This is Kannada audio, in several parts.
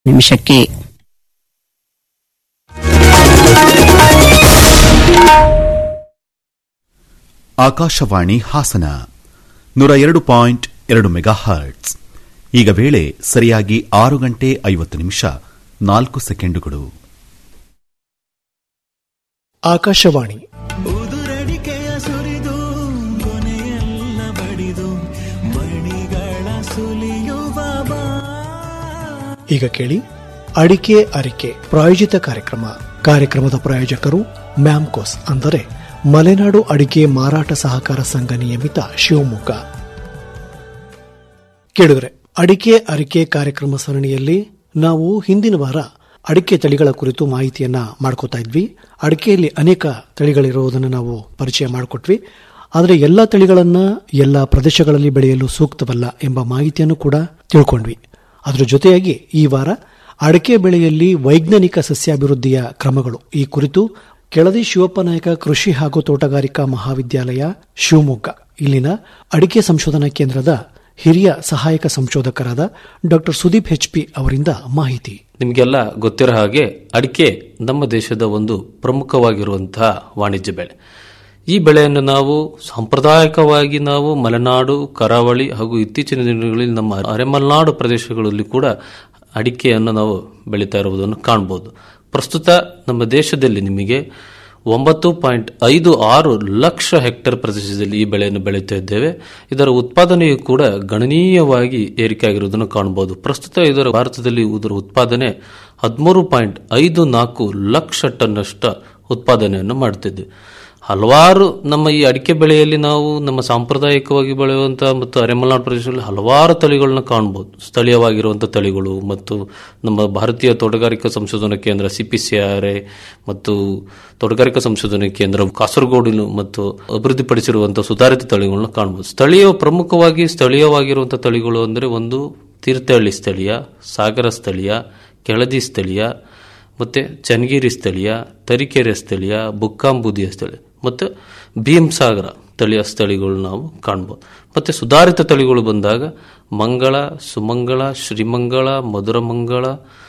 ನಿಮಿಷಕ್ಕೆ ಆಕಾಶವಾಣಿ ಹಾಸನ ನೂರ ಎರಡು ಪಾಯಿಂಟ್ ಎರಡು ಮೆಗಾ ಹರ್ಟ್ಸ್ ಈಗ ವೇಳೆ ಸರಿಯಾಗಿ ಆರು ಗಂಟೆ ಐವತ್ತು ನಿಮಿಷ ನಾಲ್ಕು ಸೆಕೆಂಡುಗಳು ಆಕಾಶವಾಣಿ ಉದುರಡಿಕೆಯ ಸುರಿದು ಕೊನೆಯೆಲ್ಲ ಬಡಿದು ಮಣಿಗಳ ಸುಲಿಯುವ ಬಾ ಈಗ ಕೇಳಿ ಅಡಿಕೆ ಅರಿಕೆ ಪ್ರಾಯೋಜಿತ ಕಾರ್ಯಕ್ರಮ ಕಾರ್ಯಕ್ರಮದ ಪ್ರಾಯೋಜಕರು ಮ್ಯಾಮ್ಕೋಸ್ ಅಂದರೆ ಮಲೆನಾಡು ಅಡಿಕೆ ಮಾರಾಟ ಸಹಕಾರ ಸಂಘ ನಿಯಮಿತ ಶಿವಮೊಗ್ಗ ಕೇಳಿದ್ರೆ ಅಡಿಕೆ ಅರಿಕೆ ಕಾರ್ಯಕ್ರಮ ಸರಣಿಯಲ್ಲಿ ನಾವು ಹಿಂದಿನ ವಾರ ಅಡಿಕೆ ತಳಿಗಳ ಕುರಿತು ಮಾಹಿತಿಯನ್ನ ಮಾಡ್ಕೋತಾ ಇದ್ವಿ ಅಡಿಕೆಯಲ್ಲಿ ಅನೇಕ ತಳಿಗಳಿರುವುದನ್ನು ನಾವು ಪರಿಚಯ ಮಾಡಿಕೊಟ್ವಿ ಆದರೆ ಎಲ್ಲ ತಳಿಗಳನ್ನ ಎಲ್ಲ ಪ್ರದೇಶಗಳಲ್ಲಿ ಬೆಳೆಯಲು ಸೂಕ್ತವಲ್ಲ ಎಂಬ ಮಾಹಿತಿಯನ್ನು ಕೂಡ ತಿಳ್ಕೊಂಡ್ವಿ ಅದರ ಜೊತೆಯಾಗಿ ಈ ವಾರ ಅಡಿಕೆ ಬೆಳೆಯಲ್ಲಿ ವೈಜ್ಞಾನಿಕ ಸಸ್ಯಾಭಿವೃದ್ಧಿಯ ಕ್ರಮಗಳು ಈ ಕುರಿತು ಕೆಳದಿ ಶಿವಪ್ಪ ನಾಯಕ ಕೃಷಿ ಹಾಗೂ ತೋಟಗಾರಿಕಾ ಮಹಾವಿದ್ಯಾಲಯ ಶಿವಮೊಗ್ಗ ಇಲ್ಲಿನ ಅಡಿಕೆ ಸಂಶೋಧನಾ ಕೇಂದ್ರದ ಹಿರಿಯ ಸಹಾಯಕ ಸಂಶೋಧಕರಾದ ಡಾಕ್ಟರ್ ಸುದೀಪ್ ಹೆಚ್ಪಿ ಅವರಿಂದ ಮಾಹಿತಿ ನಿಮಗೆಲ್ಲ ಗೊತ್ತಿರೋ ಹಾಗೆ ಅಡಿಕೆ ನಮ್ಮ ದೇಶದ ಒಂದು ಪ್ರಮುಖವಾಗಿರುವಂತಹ ವಾಣಿಜ್ಯ ಬೆಳೆ ಈ ಬೆಳೆಯನ್ನು ನಾವು ಸಾಂಪ್ರದಾಯಿಕವಾಗಿ ನಾವು ಮಲೆನಾಡು ಕರಾವಳಿ ಹಾಗೂ ಇತ್ತೀಚಿನ ದಿನಗಳಲ್ಲಿ ನಮ್ಮ ಅರೆಮಲೆನಾಡು ಪ್ರದೇಶಗಳಲ್ಲಿ ಕೂಡ ಅಡಿಕೆಯನ್ನು ನಾವು ಬೆಳೀತಾ ಇರುವುದನ್ನು ಕಾಣಬಹುದು ಪ್ರಸ್ತುತ ನಮ್ಮ ದೇಶದಲ್ಲಿ ನಿಮಗೆ ಒಂಬತ್ತು ಪಾಯಿಂಟ್ ಐದು ಆರು ಲಕ್ಷ ಹೆಕ್ಟೇರ್ ಪ್ರದೇಶದಲ್ಲಿ ಈ ಬೆಳೆಯನ್ನು ಬೆಳೆಯುತ್ತಾ ಇದ್ದೇವೆ ಇದರ ಉತ್ಪಾದನೆಯು ಕೂಡ ಗಣನೀಯವಾಗಿ ಏರಿಕೆಯಾಗಿರುವುದನ್ನು ಕಾಣಬಹುದು ಪ್ರಸ್ತುತ ಇದರ ಭಾರತದಲ್ಲಿ ಇದರ ಉತ್ಪಾದನೆ ಹದಿಮೂರು ಪಾಯಿಂಟ್ ಐದು ನಾಲ್ಕು ಲಕ್ಷ ಟನ್ನಷ್ಟ ಉತ್ಪಾದನೆಯನ್ನು ಮಾಡುತ್ತಿದೆ ಹಲವಾರು ನಮ್ಮ ಈ ಅಡಿಕೆ ಬೆಳೆಯಲ್ಲಿ ನಾವು ನಮ್ಮ ಸಾಂಪ್ರದಾಯಿಕವಾಗಿ ಬೆಳೆಯುವಂತಹ ಮತ್ತು ಅರೆಮಲೆನಾಡು ಪ್ರದೇಶದಲ್ಲಿ ಹಲವಾರು ತಳಿಗಳನ್ನ ಕಾಣಬಹುದು ಸ್ಥಳೀಯವಾಗಿರುವಂತಹ ತಳಿಗಳು ಮತ್ತು ನಮ್ಮ ಭಾರತೀಯ ತೋಟಗಾರಿಕಾ ಸಂಶೋಧನಾ ಕೇಂದ್ರ ಸಿಪಿಸಿಆರ್ಎ ಮತ್ತು ತೋಟಗಾರಿಕಾ ಸಂಶೋಧನಾ ಕೇಂದ್ರ ಕಾಸರಗೋಡು ಮತ್ತು ಅಭಿವೃದ್ಧಿಪಡಿಸಿರುವಂತಹ ಸುಧಾರಿತ ತಳಿಗಳನ್ನ ಕಾಣಬಹುದು ಸ್ಥಳೀಯ ಪ್ರಮುಖವಾಗಿ ಸ್ಥಳೀಯವಾಗಿರುವಂತಹ ತಳಿಗಳು ಅಂದರೆ ಒಂದು ತೀರ್ಥಹಳ್ಳಿ ಸ್ಥಳೀಯ ಸಾಗರ ಸ್ಥಳೀಯ ಕೆಳದಿ ಸ್ಥಳೀಯ ಮತ್ತು ಚನ್ನಗಿರಿ ಸ್ಥಳೀಯ ತರೀಕೆರೆ ಸ್ಥಳೀಯ ಬುಕ್ಕಾಂಬುದಿಯ ಸ್ಥಳೀಯ ಮತ್ತು ಭೀಮಸಾಗರ ತಳಿಯ ಸ್ಥಳಿಗಳು ನಾವು ಕಾಣ್ಬೋದು ಮತ್ತು ಸುಧಾರಿತ ತಳಿಗಳು ಬಂದಾಗ ಮಂಗಳ ಸುಮಂಗಳ ಶ್ರೀಮಂಗಳ ಮಧುರಮಂಗಳ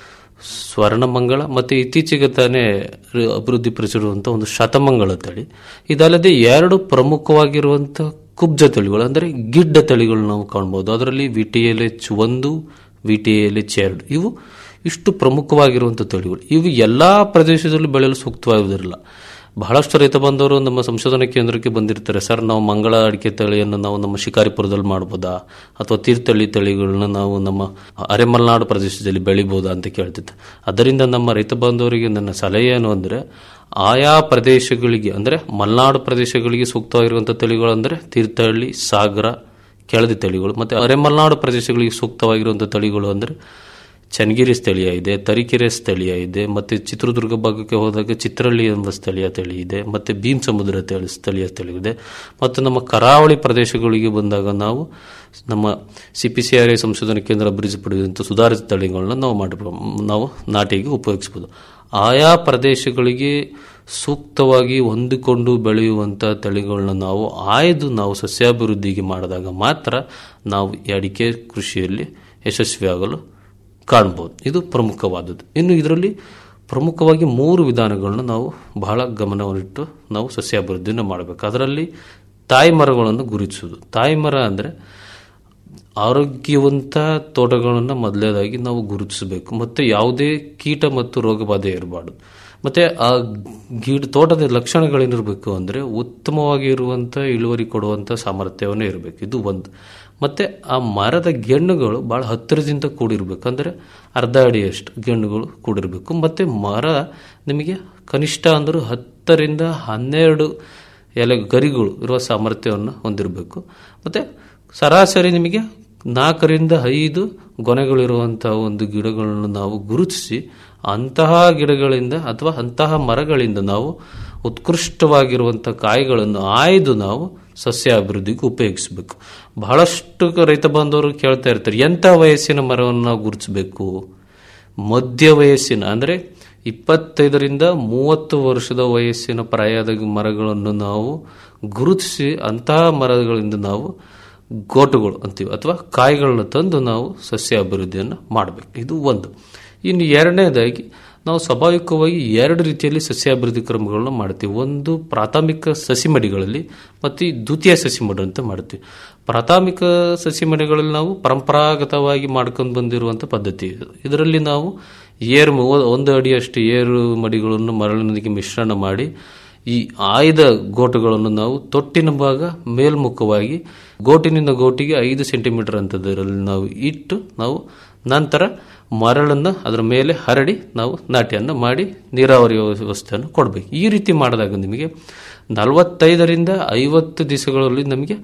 ಸ್ವರ್ಣಮಂಗಳ ಮತ್ತು ಇತ್ತೀಚೆಗೆ ತಾನೇ ಅಭಿವೃದ್ಧಿಪಡಿಸಿರುವಂಥ ಒಂದು ಶತಮಂಗಳ ತಳಿ ಇದಲ್ಲದೆ ಎರಡು ಪ್ರಮುಖವಾಗಿರುವಂಥ ಕುಬ್ಜ ತಳಿಗಳು ಅಂದರೆ ಗಿಡ್ಡ ತಳಿಗಳು ನಾವು ಕಾಣ್ಬೋದು ಅದರಲ್ಲಿ ವಿ ಟಿ ಎಲ್ ಎಚ್ ಒಂದು ವಿ ಟಿ ಎಲ್ ಎಚ್ ಎರಡು ಇವು ಇಷ್ಟು ಪ್ರಮುಖವಾಗಿರುವಂಥ ತಳಿಗಳು ಇವು ಎಲ್ಲ ಪ್ರದೇಶದಲ್ಲೂ ಬೆಳೆಯಲು ಸೂಕ್ತವಾಗುವುದಿಲ್ಲ ಬಹಳಷ್ಟು ರೈತ ಬಂದವರು ನಮ್ಮ ಸಂಶೋಧನಾ ಕೇಂದ್ರಕ್ಕೆ ಬಂದಿರ್ತಾರೆ ಸರ್ ನಾವು ಮಂಗಳ ಅಡಿಕೆ ತಳಿಯನ್ನು ನಾವು ನಮ್ಮ ಶಿಕಾರಿಪುರದಲ್ಲಿ ಮಾಡ್ಬೋದಾ ಅಥವಾ ತೀರ್ಥಹಳ್ಳಿ ತಳಿಗಳನ್ನ ನಾವು ನಮ್ಮ ಅರೆಮಲೆನಾಡು ಪ್ರದೇಶದಲ್ಲಿ ಬೆಳಿಬೋದಾ ಅಂತ ಕೇಳ್ತಿದ್ದೆ ಅದರಿಂದ ನಮ್ಮ ರೈತ ಬಾಂಧವರಿಗೆ ನನ್ನ ಸಲಹೆ ಏನು ಅಂದರೆ ಆಯಾ ಪ್ರದೇಶಗಳಿಗೆ ಅಂದರೆ ಮಲೆನಾಡು ಪ್ರದೇಶಗಳಿಗೆ ಸೂಕ್ತವಾಗಿರುವಂಥ ತಳಿಗಳು ಅಂದರೆ ತೀರ್ಥಹಳ್ಳಿ ಸಾಗರ ಕೆಳದಿ ತಳಿಗಳು ಮತ್ತು ಅರೆಮಲೆನಾಡು ಪ್ರದೇಶಗಳಿಗೆ ಸೂಕ್ತವಾಗಿರುವಂಥ ತಳಿಗಳು ಅಂದರೆ ಚನ್ನಗಿರಿ ಸ್ಥಳೀಯ ಇದೆ ತರೀಕೆರೆ ಸ್ಥಳೀಯ ಇದೆ ಮತ್ತು ಚಿತ್ರದುರ್ಗ ಭಾಗಕ್ಕೆ ಹೋದಾಗ ಚಿತ್ರಹಳ್ಳಿ ಎಂಬ ಸ್ಥಳೀಯ ತಳಿ ಇದೆ ಮತ್ತು ಭೀಮ್ ಸಮುದ್ರ ತಳಿ ಸ್ಥಳೀಯ ತಳಿ ಇದೆ ಮತ್ತು ನಮ್ಮ ಕರಾವಳಿ ಪ್ರದೇಶಗಳಿಗೆ ಬಂದಾಗ ನಾವು ನಮ್ಮ C P C R A ಸಂಶೋಧನಾ ಕೇಂದ್ರ ಅಭಿವೃದ್ಧಿಪಡಿಸಿದಂಥ ಸುಧಾರಿತ ತಳಿಗಳನ್ನ ನಾವು ಮಾಡಿ ನಾವು ನಾಟಿಗೆ ಉಪಯೋಗಿಸ್ಬೋದು ಆಯಾ ಪ್ರದೇಶಗಳಿಗೆ ಸೂಕ್ತವಾಗಿ ಹೊಂದಿಕೊಂಡು ಬೆಳೆಯುವಂಥ ತಳಿಗಳನ್ನ ನಾವು ಆಯ್ದು ನಾವು ಸಸ್ಯಾಭಿವೃದ್ಧಿಗೆ ಮಾಡಿದಾಗ ಮಾತ್ರ ನಾವು ಈ ಅಡಿಕೆ ಕೃಷಿಯಲ್ಲಿ ಯಶಸ್ವಿಯಾಗಲು ಕಾಣ್ಬೋದು ಇದು ಪ್ರಮುಖವಾದದ್ದು ಇನ್ನು ಇದರಲ್ಲಿ ಪ್ರಮುಖವಾಗಿ ಮೂರು ವಿಧಾನಗಳನ್ನು ನಾವು ಬಹಳ ಗಮನವನ್ನಿಟ್ಟು ನಾವು ಸಸ್ಯಾಭಿವೃದ್ಧಿಯನ್ನು ಮಾಡಬೇಕು ಅದರಲ್ಲಿ ತಾಯಿ ಮರಗಳನ್ನು ಗುರುತಿಸುವುದು ತಾಯಿ ಮರ ಅಂದರೆ ಆರೋಗ್ಯವಂತ ತೋಟಗಳನ್ನು ಮೊದಲನೇದಾಗಿ ನಾವು ಗುರುತಿಸಬೇಕು ಮತ್ತು ಯಾವುದೇ ಕೀಟ ಮತ್ತು ರೋಗ ಬಾಧೆ ಇರಬಾರ್ದು ಮತ್ತು ಆ ಗಿಡ ತೋಟದ ಲಕ್ಷಣಗಳೇನಿರಬೇಕು ಅಂದರೆ ಉತ್ತಮವಾಗಿ ಇರುವಂಥ ಇಳುವರಿ ಕೊಡುವಂಥ ಸಾಮರ್ಥ್ಯವನ್ನು ಇರಬೇಕು ಇದು ಒಂದು ಮತ್ತು ಆ ಮರದ ಗೆಣ್ಣುಗಳು ಭಾಳ ಹತ್ತಿರದಿಂದ ಕೂಡಿರಬೇಕು ಅಂದರೆ ಅರ್ಧ ಅಡಿಯಷ್ಟು ಗೆಣ್ಣುಗಳು ಕೂಡಿರಬೇಕು ಮತ್ತು ಮರ ನಿಮಗೆ ಕನಿಷ್ಠ ಅಂದರೂ ಹತ್ತರಿಂದ ಹನ್ನೆರಡು ಎಲೆ ಗರಿಗಳು ಇರುವ ಸಾಮರ್ಥ್ಯವನ್ನು ಹೊಂದಿರಬೇಕು ಮತ್ತು ಸರಾಸರಿ ನಿಮಗೆ ನಾಲ್ಕರಿಂದ ಐದು ಗೊನೆಗಳಿರುವಂಥ ಒಂದು ಗಿಡಗಳನ್ನು ನಾವು ಗುರುತಿಸಿ ಅಂತಹ ಗಿಡಗಳಿಂದ ಅಥವಾ ಅಂತಹ ಮರಗಳಿಂದ ನಾವು ಉತ್ಕೃಷ್ಟವಾಗಿರುವಂಥ ಕಾಯಿಗಳನ್ನು ಆಯ್ದು ನಾವು ಸಸ್ಯ ಅಭಿವೃದ್ಧಿಗೆ ಉಪಯೋಗಿಸಬೇಕು ಬಹಳಷ್ಟು ರೈತ ಬಾಂಧವರು ಕೇಳ್ತಾ ಇರ್ತಾರೆ ಎಂಥ ವಯಸ್ಸಿನ ಮರವನ್ನು ನಾವು ಗುರುತಿಸಬೇಕು ಮಧ್ಯ ವಯಸ್ಸಿನ ಅಂದರೆ ಇಪ್ಪತ್ತೈದರಿಂದ ಮೂವತ್ತು ವರ್ಷದ ವಯಸ್ಸಿನ ಪ್ರಾಯದ ಮರಗಳನ್ನು ನಾವು ಗುರುತಿಸಿ ಅಂತಹ ಮರಗಳಿಂದ ನಾವು ಗೋಟುಗಳು ಅಂತೀವಿ ಅಥವಾ ಕಾಯಿಗಳನ್ನ ತಂದು ನಾವು ಸಸ್ಯ ಅಭಿವೃದ್ಧಿಯನ್ನು ಮಾಡಬೇಕು ಇದು ಒಂದು ಇನ್ನು ಎರಡನೇದಾಗಿ ನಾವು ಸ್ವಾಭಾವಿಕವಾಗಿ ಎರಡು ರೀತಿಯಲ್ಲಿ ಸಸ್ಯಾಭಿವೃದ್ಧಿ ಕ್ರಮಗಳನ್ನ ಮಾಡ್ತೀವಿ ಒಂದು ಪ್ರಾಥಮಿಕ ಸಸಿಮಡಿಗಳಲ್ಲಿ ಮತ್ತು ಈ ದ್ವಿತೀಯ ಸಸಿಮಡಿ ಅಂತ ಮಾಡ್ತೀವಿ ಪ್ರಾಥಮಿಕ ಸಸಿಮಡಿಗಳಲ್ಲಿ ನಾವು ಪರಂಪರಾಗತವಾಗಿ ಮಾಡ್ಕೊಂಡು ಬಂದಿರುವಂಥ ಪದ್ಧತಿ ಇದು ಇದರಲ್ಲಿ ನಾವು ಏರು ಮು- ಒಂದು ಅಡಿಯಷ್ಟು ಏರು ಮಡಿಗಳನ್ನು ಮರಳಿನೊಂದಿಗೆ ಮಿಶ್ರಣ ಮಾಡಿ ಈ ಆಯ್ದ ಗೋಟುಗಳನ್ನು ನಾವು ತೊಟ್ಟಿನ ಭಾಗ ಮೇಲ್ಮುಖವಾಗಿ ಗೋಟಿನಿಂದ ಗೋಟಿಗೆ ಐದು ಸೆಂಟಿಮೀಟರ್ ಅಂತದರಲ್ಲಿ ನಾವು ಇಟ್ಟು ನಾವು ನಂತರ ಮರಳನ್ನು ಅದರ ಮೇಲೆ ಹರಡಿ ನಾವು ನಾಟಿಯನ್ನು ಮಾಡಿ ನೀರಾವರಿ ವ್ಯವಸ್ಥೆಯನ್ನು ಕೊಡಬೇಕು ಈ ರೀತಿ ಮಾಡಿದಾಗ ನಿಮಗೆ ನಲವತ್ತೈದರಿಂದ ಐವತ್ತು ದಿವಸಗಳಲ್ಲಿ ನಮಗೆ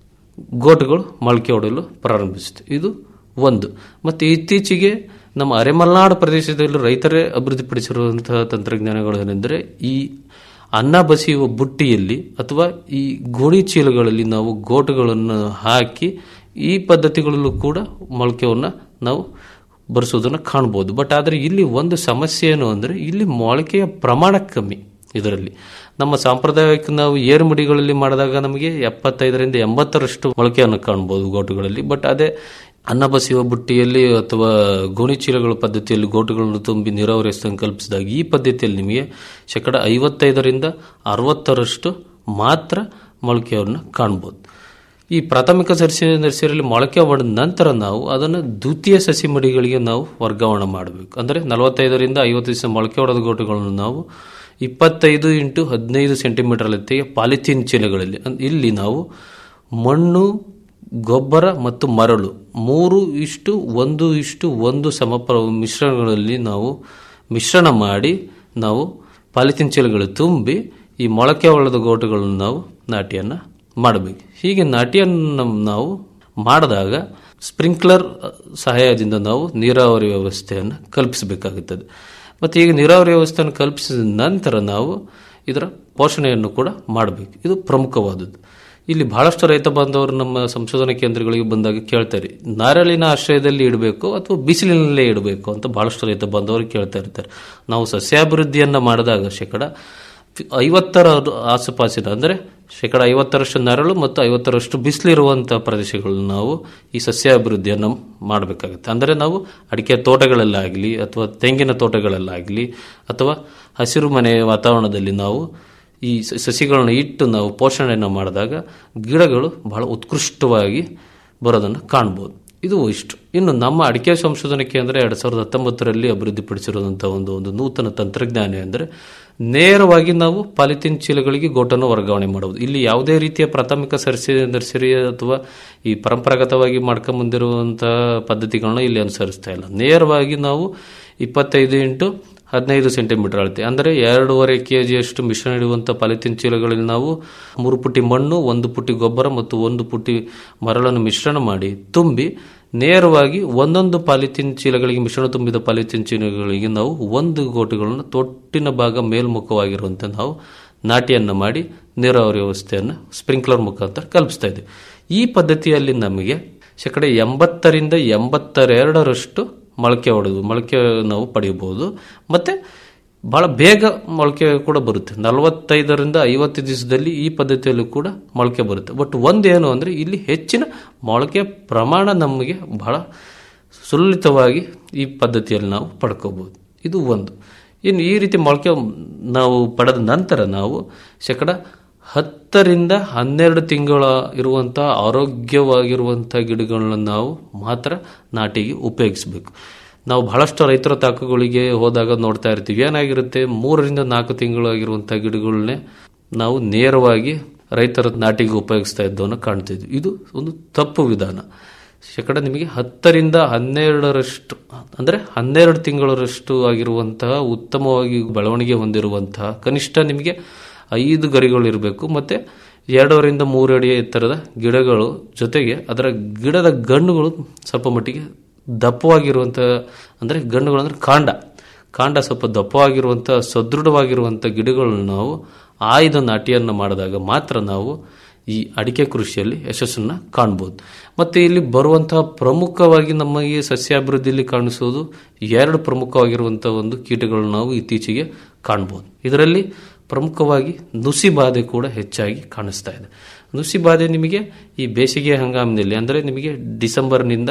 ಗೋಟುಗಳು ಮೊಳಕೆ ಹೊಡೆಯಲು ಪ್ರಾರಂಭಿಸುತ್ತೆ ಇದು ಒಂದು ಮತ್ತು ಇತ್ತೀಚೆಗೆ ನಮ್ಮ ಅರೆಮಲೆನಾಡು ಪ್ರದೇಶದಲ್ಲಿ ರೈತರೇ ಅಭಿವೃದ್ಧಿಪಡಿಸಿರುವಂತಹ ತಂತ್ರಜ್ಞಾನಗಳೇನೆಂದರೆ ಈ ಅನ್ನ ಬಸಿಯುವ ಬುಟ್ಟಿಯಲ್ಲಿ ಅಥವಾ ಈ ಗೋಣಿ ಚೀಲಗಳಲ್ಲಿ ನಾವು ಗೋಟುಗಳನ್ನು ಹಾಕಿ ಈ ಪದ್ಧತಿಗಳಲ್ಲೂ ಕೂಡ ಮೊಳಕೆಯನ್ನು ನಾವು ಬರೆಸೋದನ್ನು ಕಾಣ್ಬೋದು ಬಟ್ ಆದರೆ ಇಲ್ಲಿ ಒಂದು ಸಮಸ್ಯೆ ಏನು ಅಂದರೆ ಇಲ್ಲಿ ಮೊಳಕೆಯ ಪ್ರಮಾಣ ಕಮ್ಮಿ ಇದರಲ್ಲಿ ನಮ್ಮ ಸಾಂಪ್ರದಾಯಿಕ ನಾವು ಏರುಮಡಿಗಳಲ್ಲಿ ಮಾಡಿದಾಗ ನಮಗೆ ಎಪ್ಪತ್ತೈದರಿಂದ ಎಂಬತ್ತರಷ್ಟು ಮೊಳಕೆಯನ್ನು ಕಾಣ್ಬೋದು ಗೋಟುಗಳಲ್ಲಿ ಬಟ್ ಅದೇ ಅನ್ನ ಬಸಿಯುವ ಬುಟ್ಟಿಯಲ್ಲಿ ಅಥವಾ ಗೋಣಿ ಚೀಲಗಳ ಪದ್ಧತಿಯಲ್ಲಿ ಗೋಟುಗಳನ್ನು ತುಂಬಿ ನೀರಾವರಿ ವ್ಯವಸ್ಥೆಯನ್ನು ಕಲ್ಪಿಸಿದಾಗ ಈ ಪದ್ಧತಿಯಲ್ಲಿ ನಿಮಗೆ ಶೇಕಡ ಐವತ್ತೈದರಿಂದ ಅರವತ್ತರಷ್ಟು ಮಾತ್ರ ಮೊಳಕೆಯನ್ನು ಕಾಣ್ಬೋದು ಈ ಪ್ರಾಥಮಿಕ ಸಸಿ ನರ್ಸರಿಯಲ್ಲಿ ಮೊಳಕೆ ಹೊಡೆದ ನಂತರ ನಾವು ಅದನ್ನು ದ್ವಿತೀಯ ಸಸಿ ಮಡಿಗಳಿಗೆ ನಾವು ವರ್ಗಾವಣೆ ಮಾಡಬೇಕು ಅಂದರೆ ನಲವತ್ತೈದರಿಂದ ಐವತ್ತು ದಿವಸ ಮೊಳಕೆ ಹೊಡೆದ ಗೋಟುಗಳನ್ನು ನಾವು ಇಪ್ಪತ್ತೈದು ಇಂಟು ಹದಿನೈದು ಸೆಂಟಿಮೀಟರ್ ಅಳತೆಯ ಪಾಲಿಥೀನ್ ಚೀಲಗಳಲ್ಲಿ ಅಂದ್- ಇಲ್ಲಿ ನಾವು ಮಣ್ಣು ಗೊಬ್ಬರ ಮತ್ತು ಮರಳು ಮೂರು ಇಷ್ಟು ಒಂದು ಇಷ್ಟು ಒಂದು ಸಮಪ್ರ ಮಿಶ್ರಣಗಳಲ್ಲಿ ನಾವು ಮಿಶ್ರಣ ಮಾಡಿ ನಾವು ಪಾಲಿಥೀನ್ ಚೀಲಗಳು ತುಂಬಿ ಈ ಮೊಳಕೆ ಹೊಳೆದ ಗೋಟುಗಳನ್ನು ನಾವು ನಾಟಿಯನ್ನು ಮಾಡಬೇಕು ಹೀಗೆ ನಾಟಿಯನ್ನು ನಾವು ಮಾಡಿದಾಗ ಸ್ಪ್ರಿಂಕ್ಲರ್ ಸಹಾಯದಿಂದ ನಾವು ನೀರಾವರಿ ವ್ಯವಸ್ಥೆಯನ್ನು ಕಲ್ಪಿಸಬೇಕಾಗುತ್ತದೆ ಮತ್ತು ಈಗ ನೀರಾವರಿ ವ್ಯವಸ್ಥೆಯನ್ನು ಕಲ್ಪಿಸಿದ ನಂತರ ನಾವು ಇದರ ಪೋಷಣೆಯನ್ನು ಕೂಡ ಮಾಡಬೇಕು ಇದು ಪ್ರಮುಖವಾದದ್ದು ಇಲ್ಲಿ ಬಹಳಷ್ಟು ರೈತ ಬಾಂಧವರು ನಮ್ಮ ಸಂಶೋಧನಾ ಕೇಂದ್ರಗಳಿಗೆ ಬಂದಾಗ ಕೇಳ್ತಾರೆ ನಾರಳಿನ ಆಶ್ರಯದಲ್ಲಿ ಇಡಬೇಕು ಅಥವಾ ಬಿಸಿಲಿನಲ್ಲೇ ಇಡಬೇಕು ಅಂತ ಬಹಳಷ್ಟು ರೈತ ಬಾಂಧವರು ಕೇಳ್ತಾ ಇರ್ತಾರೆ ನಾವು ಸಸ್ಯಾಭಿವೃದ್ಧಿಯನ್ನ ಮಾಡಿದಾಗ ಶೇಕಡ ಐವತ್ತರ ಆಸುಪಾಸಿನ ಅಂದರೆ ಶೇಕಡ ಐವತ್ತರಷ್ಟು ನರಳು ಮತ್ತು ಐವತ್ತರಷ್ಟು ಬಿಸಿಲಿರುವಂತಹ ಪ್ರದೇಶಗಳನ್ನು ನಾವು ಈ ಸಸ್ಯಾಭಿವೃದ್ಧಿಯನ್ನು ಮಾಡಬೇಕಾಗುತ್ತೆ ಅಂದರೆ ನಾವು ಅಡಿಕೆ ತೋಟಗಳಲ್ಲಾಗಲಿ ಅಥವಾ ತೆಂಗಿನ ತೋಟಗಳಲ್ಲಾಗಲಿ ಅಥವಾ ಹಸಿರು ಮನೆ ವಾತಾವರಣದಲ್ಲಿ ನಾವು ಈ ಸ- ಸಸಿಗಳನ್ನು ಇಟ್ಟು ನಾವು ಪೋಷಣೆಯನ್ನು ಮಾಡಿದಾಗ ಗಿಡಗಳು ಬಹಳ ಉತ್ಕೃಷ್ಟವಾಗಿ ಬರೋದನ್ನು ಕಾಣ್ಬೋದು ಇದು ಇಷ್ಟು ಇನ್ನು ನಮ್ಮ ಅಡಿಕೆ ಸಂಶೋಧನಾ ಕೇಂದ್ರ ಎರಡು ಸಾವಿರದ ಹತ್ತೊಂಬತ್ತರಲ್ಲಿ ಅಭಿವೃದ್ಧಿಪಡಿಸಿರುವಂತಹ ಒಂದು ಒಂದು ನೂತನ ತಂತ್ರಜ್ಞಾನ ಅಂದರೆ ನೇರವಾಗಿ ನಾವು ಪಾಲಿಥೀನ್ ಚೀಲಗಳಿಗೆ ಗೋಟನ್ನು ವರ್ಗಾವಣೆ ಮಾಡುವುದು ಇಲ್ಲಿ ಯಾವುದೇ ರೀತಿಯ ಪ್ರಾಥಮಿಕ ಸರಸಿ ನರ್ಸರಿ ಅಥವಾ ಈ ಪರಂಪರಾಗತವಾಗಿ ಮಾಡ್ಕೊಂಬಂದಿರುವಂತಹ ಪದ್ಧತಿಗಳನ್ನ ಇಲ್ಲಿ ಅನುಸರಿಸ್ತಾ ಇಲ್ಲ ನೇರವಾಗಿ ನಾವು ಇಪ್ಪತ್ತೈದು ಇಂಟು ಹದಿನೈದು ಸೆಂಟಿಮೀಟರ್ ಅಳತೆ ಅಂದರೆ ಎರಡೂವರೆ ಕೆ ಜಿಯಷ್ಟು ಮಿಶ್ರಣ ಇಡುವಂಥ ಪಾಲಿಥೀನ್ ಚೀಲಗಳಲ್ಲಿ ನಾವು ಮೂರು ಪುಟ್ಟಿ ಮಣ್ಣು ಒಂದು ಪುಟ್ಟಿ ಗೊಬ್ಬರ ಮತ್ತು ಒಂದು ಪುಟ್ಟಿ ಮರಳನ್ನು ಮಿಶ್ರಣ ಮಾಡಿ ತುಂಬಿ ನೇರವಾಗಿ ಒಂದೊಂದು ಪಾಲಿಥೀನ್ ಚೀಲಗಳಿಗೆ ಮಿಶ್ರಣ ತುಂಬಿದ ಪಾಲಿಥೀನ್ ಚೀಲಗಳಿಗೆ ನಾವು ಒಂದು ಗೋಟುಗಳನ್ನು ತೊಟ್ಟಿನ ಭಾಗ ಮೇಲ್ಮುಖವಾಗಿರುವಂತೆ ನಾವು ನಾಟಿಯನ್ನು ಮಾಡಿ ನೀರಾವರಿ ವ್ಯವಸ್ಥೆಯನ್ನು ಸ್ಪ್ರಿಂಕ್ಲರ್ ಮುಖಾಂತರ ಕಲ್ಪಿಸ್ತಾ ಇದ್ದೀವಿ ಈ ಪದ್ಧತಿಯಲ್ಲಿ ನಮಗೆ ಶೇಕಡ ಎಂಬತ್ತರಿಂದ ಎಂಬತ್ತೆರಡರಷ್ಟು ಮೊಳಕೆ ಹೊಡೆದು ಮೊಳಕೆ ನಾವು ಪಡೆಯಬಹುದು ಮತ್ತೆ ಬಹಳ ಬೇಗ ಮೊಳಕೆ ಕೂಡ ಬರುತ್ತೆ ನಲವತ್ತೈದರಿಂದ ಐವತ್ತು ದಿವಸದಲ್ಲಿ ಈ ಪದ್ಧತಿಯಲ್ಲೂ ಕೂಡ ಮೊಳಕೆ ಬರುತ್ತೆ ಬಟ್ ಒಂದೇನು ಅಂದರೆ ಇಲ್ಲಿ ಹೆಚ್ಚಿನ ಮೊಳಕೆ ಪ್ರಮಾಣ ನಮಗೆ ಬಹಳ ಸುಲಲಿತವಾಗಿ ಈ ಪದ್ಧತಿಯಲ್ಲಿ ನಾವು ಪಡ್ಕೋಬಹುದು ಇದು ಒಂದು ಇನ್ನು ಈ ರೀತಿ ಮೊಳಕೆ ನಾವು ಪಡೆದ ನಂತರ ನಾವು ಶೇಕಡ ಹತ್ತರಿಂದ ಹನ್ನೆರಡು ತಿಂಗಳ ಇರುವಂಥ ಆರೋಗ್ಯವಾಗಿರುವಂಥ ಗಿಡಗಳನ್ನ ನಾವು ಮಾತ್ರ ನಾಟಿಗೆ ಉಪಯೋಗಿಸಬೇಕು ನಾವು ಬಹಳಷ್ಟು ರೈತರ ತಾಕುಗಳಿಗೆ ಹೋದಾಗ ನೋಡ್ತಾ ಇರ್ತೀವಿ ಏನಾಗಿರುತ್ತೆ ಮೂರರಿಂದ ನಾಲ್ಕು ತಿಂಗಳಾಗಿರುವಂಥ ಗಿಡಗಳನ್ನೇ ನಾವು ನೇರವಾಗಿ ರೈತರ ನಾಟಿಗೆ ಉಪಯೋಗಿಸ್ತಾ ಇದ್ದವನ್ನು ಕಾಣ್ತಿದ್ವಿ ಇದು ಒಂದು ತಪ್ಪು ವಿಧಾನ ಶೇಕಡ ನಿಮಗೆ ಹತ್ತರಿಂದ ಹನ್ನೆರಡರಷ್ಟು ಅಂದರೆ ಹನ್ನೆರಡು ತಿಂಗಳರಷ್ಟು ಆಗಿರುವಂತಹ ಉತ್ತಮವಾಗಿ ಬೆಳವಣಿಗೆ ಹೊಂದಿರುವಂತಹ ಕನಿಷ್ಠ ನಿಮಗೆ ಐದು ಗರಿಗಳು ಇರಬೇಕು ಮತ್ತು ಎರಡೂವರಿಂದ ಮೂರು ಅಡಿ ಎತ್ತರದ ಗಿಡಗಳು ಜೊತೆಗೆ ಅದರ ಗಿಡದ ಗಣ್ಣುಗಳು ಸ್ವಲ್ಪ ಮಟ್ಟಿಗೆ ದಪ್ಪವಾಗಿರುವಂಥ ಅಂದರೆ ಗಣ್ಣುಗಳು ಅಂದರೆ ಕಾಂಡ ಕಾಂಡ ಸ್ವಲ್ಪ ದಪ್ಪವಾಗಿರುವಂಥ ಸದೃಢವಾಗಿರುವಂಥ ಗಿಡಗಳನ್ನು ನಾವು ಆಯ್ದ ನಾಟಿಯನ್ನು ಮಾಡಿದಾಗ ಮಾತ್ರ ನಾವು ಈ ಅಡಿಕೆ ಕೃಷಿಯಲ್ಲಿ ಯಶಸ್ಸನ್ನು ಕಾಣ್ಬೋದು ಮತ್ತು ಇಲ್ಲಿ ಬರುವಂತಹ ಪ್ರಮುಖವಾಗಿ ನಮಗೆ ಸಸ್ಯಾಭಿವೃದ್ಧಿಯಲ್ಲಿ ಕಾಣಿಸೋದು ಎರಡು ಪ್ರಮುಖವಾಗಿರುವಂಥ ಒಂದು ಕೀಟಗಳನ್ನು ನಾವು ಇತ್ತೀಚೆಗೆ ಕಾಣ್ಬೋದು ಇದರಲ್ಲಿ ಪ್ರಮುಖವಾಗಿ ನುಸಿ ಬಾಧೆ ಕೂಡ ಹೆಚ್ಚಾಗಿ ಕಾಣಿಸ್ತಾ ಇದೆ ನುಸಿ ಬಾಧೆ ನಿಮಗೆ ಈ ಬೇಸಿಗೆ ಹಂಗಾಮಿನಲ್ಲಿ ಅಂದರೆ ನಿಮಗೆ ಡಿಸೆಂಬರ್ನಿಂದ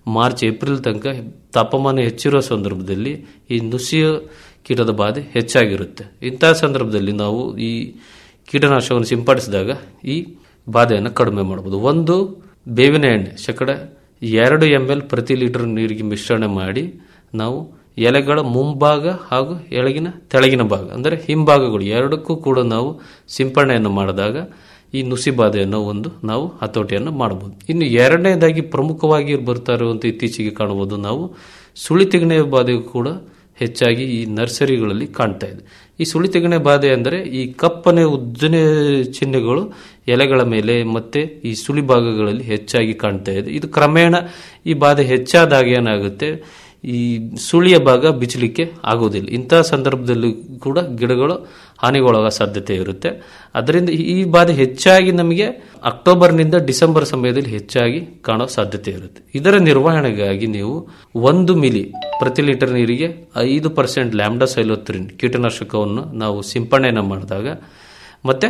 ಮಾರ್ಚ್ ಏಪ್ರಿಲ್ ತನಕ ತಾಪಮಾನ ಹೆಚ್ಚಿರುವ ಸಂದರ್ಭದಲ್ಲಿ ಈ ನುಸಿಯ ಕೀಟದ ಬಾಧೆ ಹೆಚ್ಚಾಗಿರುತ್ತೆ ಇಂತಹ ಸಂದರ್ಭದಲ್ಲಿ ನಾವು ಈ ಕೀಟನಾಶಕವನ್ನು ಸಿಂಪಡಿಸಿದಾಗ ಈ ಬಾಧೆಯನ್ನು ಕಡಿಮೆ ಮಾಡಬಹುದು ಒಂದು ಬೇವಿನ ಎಣ್ಣೆ ಶಕಡ ಎರಡು ಎಮ್ ಎಲ್ ಪ್ರತಿ ಲೀಟರ್ ನೀರಿಗೆ ಮಿಶ್ರಣ ಮಾಡಿ ನಾವು ಎಲೆಗಳ ಮುಂಭಾಗ ಹಾಗೂ ಎಳಗಿನ ತೆಳಗಿನ ಭಾಗ ಅಂದರೆ ಹಿಂಭಾಗಗಳು ಎರಡಕ್ಕೂ ಕೂಡ ನಾವು ಸಿಂಪರಣೆಯನ್ನು ಮಾಡಿದಾಗ ಈ ನುಸಿ ಬಾಧೆಯನ್ನು ಒಂದು ನಾವು ಹತೋಟಿಯನ್ನು ಮಾಡಬಹುದು ಇನ್ನು ಎರಡನೇದಾಗಿ ಪ್ರಮುಖವಾಗಿ ಬರ್ತಾ ಇರುವಂಥ ಇತ್ತೀಚೆಗೆ ಕಾಣಬಹುದು ನಾವು ಸುಳಿ ತೆಗಣೆ ಬಾಧೆಯು ಕೂಡ ಹೆಚ್ಚಾಗಿ ಈ ನರ್ಸರಿಗಳಲ್ಲಿ ಕಾಣ್ತಾ ಇದೆ ಈ ಸುಳಿ ತೆಗಣೆ ಬಾಧೆ ಅಂದರೆ ಈ ಕಪ್ಪನೆ ಉದ್ದನೆ ಚಿಹ್ನೆಗಳು ಎಲೆಗಳ ಮೇಲೆ ಮತ್ತೆ ಈ ಸುಳಿ ಭಾಗಗಳಲ್ಲಿ ಹೆಚ್ಚಾಗಿ ಕಾಣ್ತಾ ಇದೆ ಇದು ಕ್ರಮೇಣ ಈ ಬಾಧೆ ಹೆಚ್ಚಾದಾಗ ಏನಾಗುತ್ತೆ ಈ ಸುಳಿಯ ಭಾಗ ಬಿಚ್ಚಲಿಕ್ಕೆ ಆಗೋದಿಲ್ಲ ಇಂತಹ ಸಂದರ್ಭದಲ್ಲಿ ಕೂಡ ಗಿಡಗಳು ಹಾನಿಗೊಳಗ ಸಾಧ್ಯತೆ ಇರುತ್ತೆ ಅದರಿಂದ ಈ ಬಾಧೆ ಹೆಚ್ಚಾಗಿ ನಮಗೆ ಅಕ್ಟೋಬರ್ನಿಂದ ಡಿಸೆಂಬರ್ ಸಮಯದಲ್ಲಿ ಹೆಚ್ಚಾಗಿ ಕಾಣೋ ಸಾಧ್ಯತೆ ಇರುತ್ತೆ ಇದರ ನಿರ್ವಹಣೆಗಾಗಿ ನೀವು ಒಂದು ಮಿಲಿ ಪ್ರತಿ ಲೀಟರ್ ನೀರಿಗೆ ಐದು ಪರ್ಸೆಂಟ್ ಲ್ಯಾಂಬ್ಡಾ ಸೈಲೋತ್ರಿನ್ ಕೀಟನಾಶಕವನ್ನು ನಾವು ಸಿಂಪರಣೆಯನ್ನು ಮಾಡಿದಾಗ ಮತ್ತೆ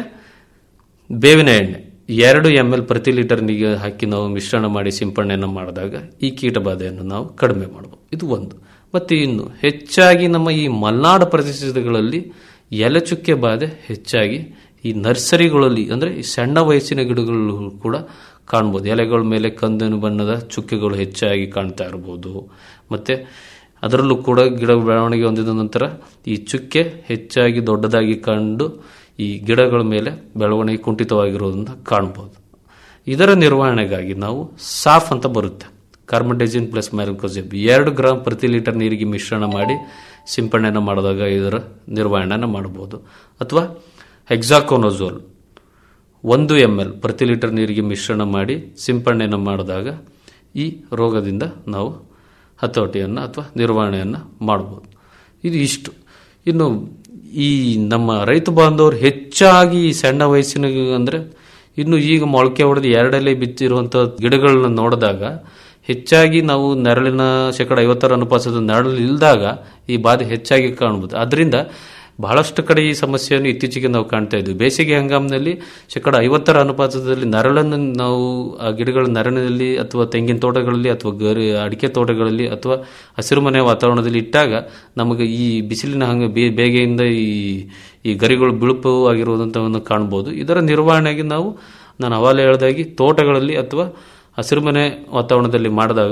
ಬೇವಿನ ಎಣ್ಣೆ ಎರಡು ಎಮ್ ಎಲ್ ಪ್ರತಿ ಲೀಟರ್ ನೀರಿಗೆ ಹಾಕಿ ನಾವು ಮಿಶ್ರಣ ಮಾಡಿ ಸಿಂಪರಣೆಯನ್ನು ಮಾಡಿದಾಗ ಈ ಕೀಟ ಬಾಧೆಯನ್ನು ನಾವು ಕಡಿಮೆ ಮಾಡಬಹುದು ಇದು ಒಂದು ಮತ್ತು ಇನ್ನು ಹೆಚ್ಚಾಗಿ ನಮ್ಮ ಈ ಮಲೆನಾಡು ಪ್ರದೇಶಗಳಲ್ಲಿ ಎಲೆಚುಕ್ಕೆ ಬಾಧೆ ಹೆಚ್ಚಾಗಿ ಈ ನರ್ಸರಿಗಳಲ್ಲಿ ಅಂದರೆ ಈ ಸಣ್ಣ ವಯಸ್ಸಿನ ಗಿಡಗಳು ಕೂಡ ಕಾಣ್ಬೋದು ಎಲೆಗಳ ಮೇಲೆ ಕಂದನು ಬಣ್ಣದ ಚುಕ್ಕೆಗಳು ಹೆಚ್ಚಾಗಿ ಕಾಣ್ತಾ ಇರ್ಬೋದು ಮತ್ತು ಅದರಲ್ಲೂ ಕೂಡ ಗಿಡ ಬೆಳವಣಿಗೆ ಹೊಂದಿದ ನಂತರ ಈ ಚುಕ್ಕೆ ಹೆಚ್ಚಾಗಿ ದೊಡ್ಡದಾಗಿ ಕಂಡು ಈ ಗಿಡಗಳ ಮೇಲೆ ಬೆಳವಣಿಗೆ ಕುಂಠಿತವಾಗಿರೋದನ್ನ ಕಾಣ್ಬೋದು ಇದರ ನಿರ್ವಹಣೆಗಾಗಿ ನಾವು ಸಾಫ್ ಅಂತ ಬರುತ್ತೆ ಕಾರ್ಬನ್ಡೈಸಿನ್ ಪ್ಲಸ್ ಮ್ಯಾಲ್ಕೋಸಿಬ್ ಎರಡು ಗ್ರಾಮ್ ಪ್ರತಿ ಲೀಟರ್ ನೀರಿಗೆ ಮಿಶ್ರಣ ಮಾಡಿ ಸಿಂಪರಣೆಯನ್ನು ಮಾಡಿದಾಗ ಇದರ ನಿರ್ವಹಣೆಯನ್ನು ಮಾಡ್ಬೋದು ಅಥವಾ ಹೆಕ್ಸಾಕೋನೋಝೋಲ್ ಒಂದು ಎಮ್ ಎಲ್ ಪ್ರತಿ ಲೀಟರ್ ನೀರಿಗೆ ಮಿಶ್ರಣ ಮಾಡಿ ಸಿಂಪರಣೆಯನ್ನು ಮಾಡಿದಾಗ ಈ ರೋಗದಿಂದ ನಾವು ಹತೋಟಿಯನ್ನು ಅಥವಾ ನಿರ್ವಹಣೆಯನ್ನು ಮಾಡ್ಬೋದು ಇದು ಇಷ್ಟು ಇನ್ನು ಈ ನಮ್ಮ ರೈತ ಬಾಂಧವರು ಹೆಚ್ಚಾಗಿ ಈ ಸಣ್ಣ ವಯಸ್ಸಿನ ಅಂದರೆ ಇನ್ನು ಈಗ ಮೊಳಕೆ ಹೊಡೆದು ಎರಡಲ್ಲೇ ಬಿತ್ತಿರುವಂಥ ಗಿಡಗಳನ್ನ ನೋಡಿದಾಗ ಹೆಚ್ಚಾಗಿ ನಾವು ನೆರಳಿನ ಶೇಕಡ ಐವತ್ತರ ಅನುಪಾತದ ನೆರಳು ಇಲ್ದಾಗ ಈ ಬಾಧೆ ಹೆಚ್ಚಾಗಿ ಕಾಣಬಹುದು ಅದರಿಂದ ಬಹಳಷ್ಟು ಕಡೆ ಈ ಸಮಸ್ಯೆಯನ್ನು ಇತ್ತೀಚೆಗೆ ನಾವು ಕಾಣ್ತಾ ಇದ್ವಿ ಬೇಸಿಗೆ ಹಂಗಾಮಿನಲ್ಲಿ ಶೇಕಡ ಐವತ್ತರ ಅನುಪಾತದಲ್ಲಿ ನೆರಳನ್ನು ನಾವು ಆ ಗಿಡಗಳ ನೆರಳಿನಲ್ಲಿ ಅಥವಾ ತೆಂಗಿನ ತೋಟಗಳಲ್ಲಿ ಅಥವಾ ಗರಿ ಅಡಿಕೆ ತೋಟಗಳಲ್ಲಿ ಅಥವಾ ಹಸಿರುಮನೆ ವಾತಾವರಣದಲ್ಲಿ ಇಟ್ಟಾಗ ನಮಗೆ ಈ ಬಿಸಿಲಿನ ಹಂಗ ಬೇ ಬೇಗೆಯಿಂದ ಈ ಈ ಗರಿಗಳು ಬಿಳುಪು ಆಗಿರುವುದಂಥವನ್ನು ಕಾಣ್ಬೋದು ಇದರ ನಿರ್ವಹಣೆಗೆ ನಾವು ನಾನು ಅವಾಲೆ ಹೇಳ್ದಾಗಿ ತೋಟಗಳಲ್ಲಿ ಅಥವಾ ಹಸಿರುಮನೆ ವಾತಾವರಣದಲ್ಲಿ ಮಾಡಿದಾಗ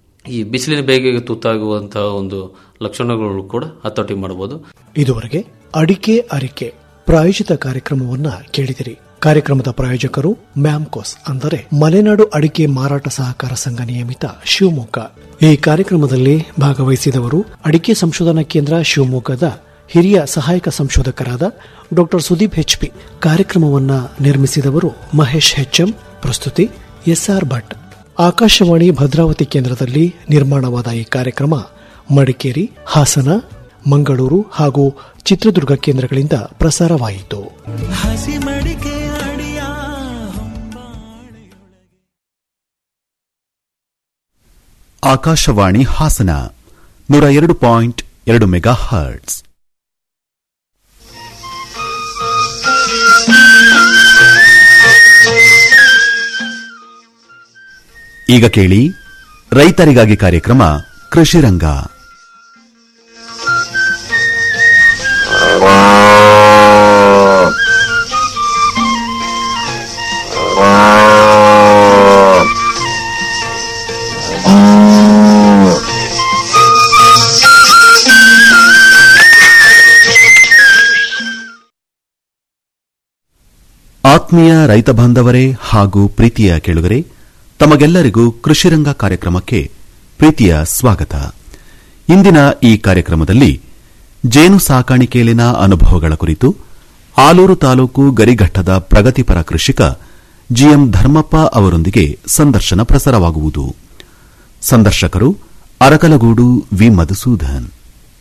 ಈ ಬಿಸಿಲಿನ ಬೇಗೆಗೆ ತುತ್ತಾಗುವಂತಹ ಒಂದು ಲಕ್ಷಣಗಳು ಕೂಡ ಹತೋಟಿ ಮಾಡಬಹುದು ಇದುವರೆಗೆ ಅಡಿಕೆ ಅರಿಕೆ ಪ್ರಾಯೋಜಿತ ಕಾರ್ಯಕ್ರಮವನ್ನ ಕೇಳಿದಿರಿ ಕಾರ್ಯಕ್ರಮದ ಪ್ರಾಯೋಜಕರು ಮ್ಯಾಮ್ಕೋಸ್ ಅಂದರೆ ಮಲೆನಾಡು ಅಡಿಕೆ ಮಾರಾಟ ಸಹಕಾರ ಸಂಘ ನಿಯಮಿತ ಶಿವಮೊಗ್ಗ ಈ ಕಾರ್ಯಕ್ರಮದಲ್ಲಿ ಭಾಗವಹಿಸಿದವರು ಅಡಿಕೆ ಸಂಶೋಧನಾ ಕೇಂದ್ರ ಶಿವಮೊಗ್ಗದ ಹಿರಿಯ ಸಹಾಯಕ ಸಂಶೋಧಕರಾದ ಡಾಕ್ಟರ್ ಸುದೀಪ್ ಹೆಚ್ಪಿ ಕಾರ್ಯಕ್ರಮವನ್ನ ನಿರ್ಮಿಸಿದವರು ಮಹೇಶ್ ಹೆಚ್ಎಂ ಪ್ರಸ್ತುತಿ ಎಸ್ಆರ್ ಭಟ್ ಆಕಾಶವಾಣಿ ಭದ್ರಾವತಿ ಕೇಂದ್ರದಲ್ಲಿ ನಿರ್ಮಾಣವಾದ ಈ ಕಾರ್ಯಕ್ರಮ ಮಡಿಕೇರಿ ಹಾಸನ ಮಂಗಳೂರು ಹಾಗೂ ಚಿತ್ರದುರ್ಗ ಕೇಂದ್ರಗಳಿಂದ ಪ್ರಸಾರವಾಯಿತು ಹಸಿ ಮಡಿಕೆ ಅಡಿಯ ಹೊಂಬಾಳೆಯೊಳಗೆ ಆಕಾಶವಾಣಿ ಹಾಸನ ನೂರ ಎರಡು ಪಾಯಿಂಟ್ ಎರಡು ಮೆಗಾ ಹರ್ಟ್ಸ್ ಈಗ ಕೇಳಿ ರೈತರಿಗಾಗಿ ಕಾರ್ಯಕ್ರಮ ಕೃಷಿ ರಂಗ ಆತ್ಮೀಯ ರೈತ ಬಾಂಧವರೇ ಹಾಗೂ ಪ್ರೀತಿಯ ಕೇಳುಗರೆ ತಮಗೆಲ್ಲರಿಗೂ ಕೃಷಿರಂಗ ಕಾರ್ಯಕ್ರಮಕ್ಕೆ ಪ್ರೀತಿಯ ಸ್ವಾಗತ ಇಂದಿನ ಈ ಕಾರ್ಯಕ್ರಮದಲ್ಲಿ ಜೇನು ಸಾಕಾಣಿಕೆಯಲ್ಲಿನ ಅನುಭವಗಳ ಕುರಿತು ಆಲೂರು ತಾಲೂಕು ಗರಿಘಟ್ಟದ ಪ್ರಗತಿಪರ ಕೃಷಿಕ ಜಿಎಂ ಧರ್ಮಪ್ಪ ಅವರೊಂದಿಗೆ ಸಂದರ್ಶನ ಪ್ರಸಾರವಾಗುವುದು ಸಂದರ್ಶಕರು ಅರಕಲಗೂಡು ವಿ ಮಧುಸೂದನ್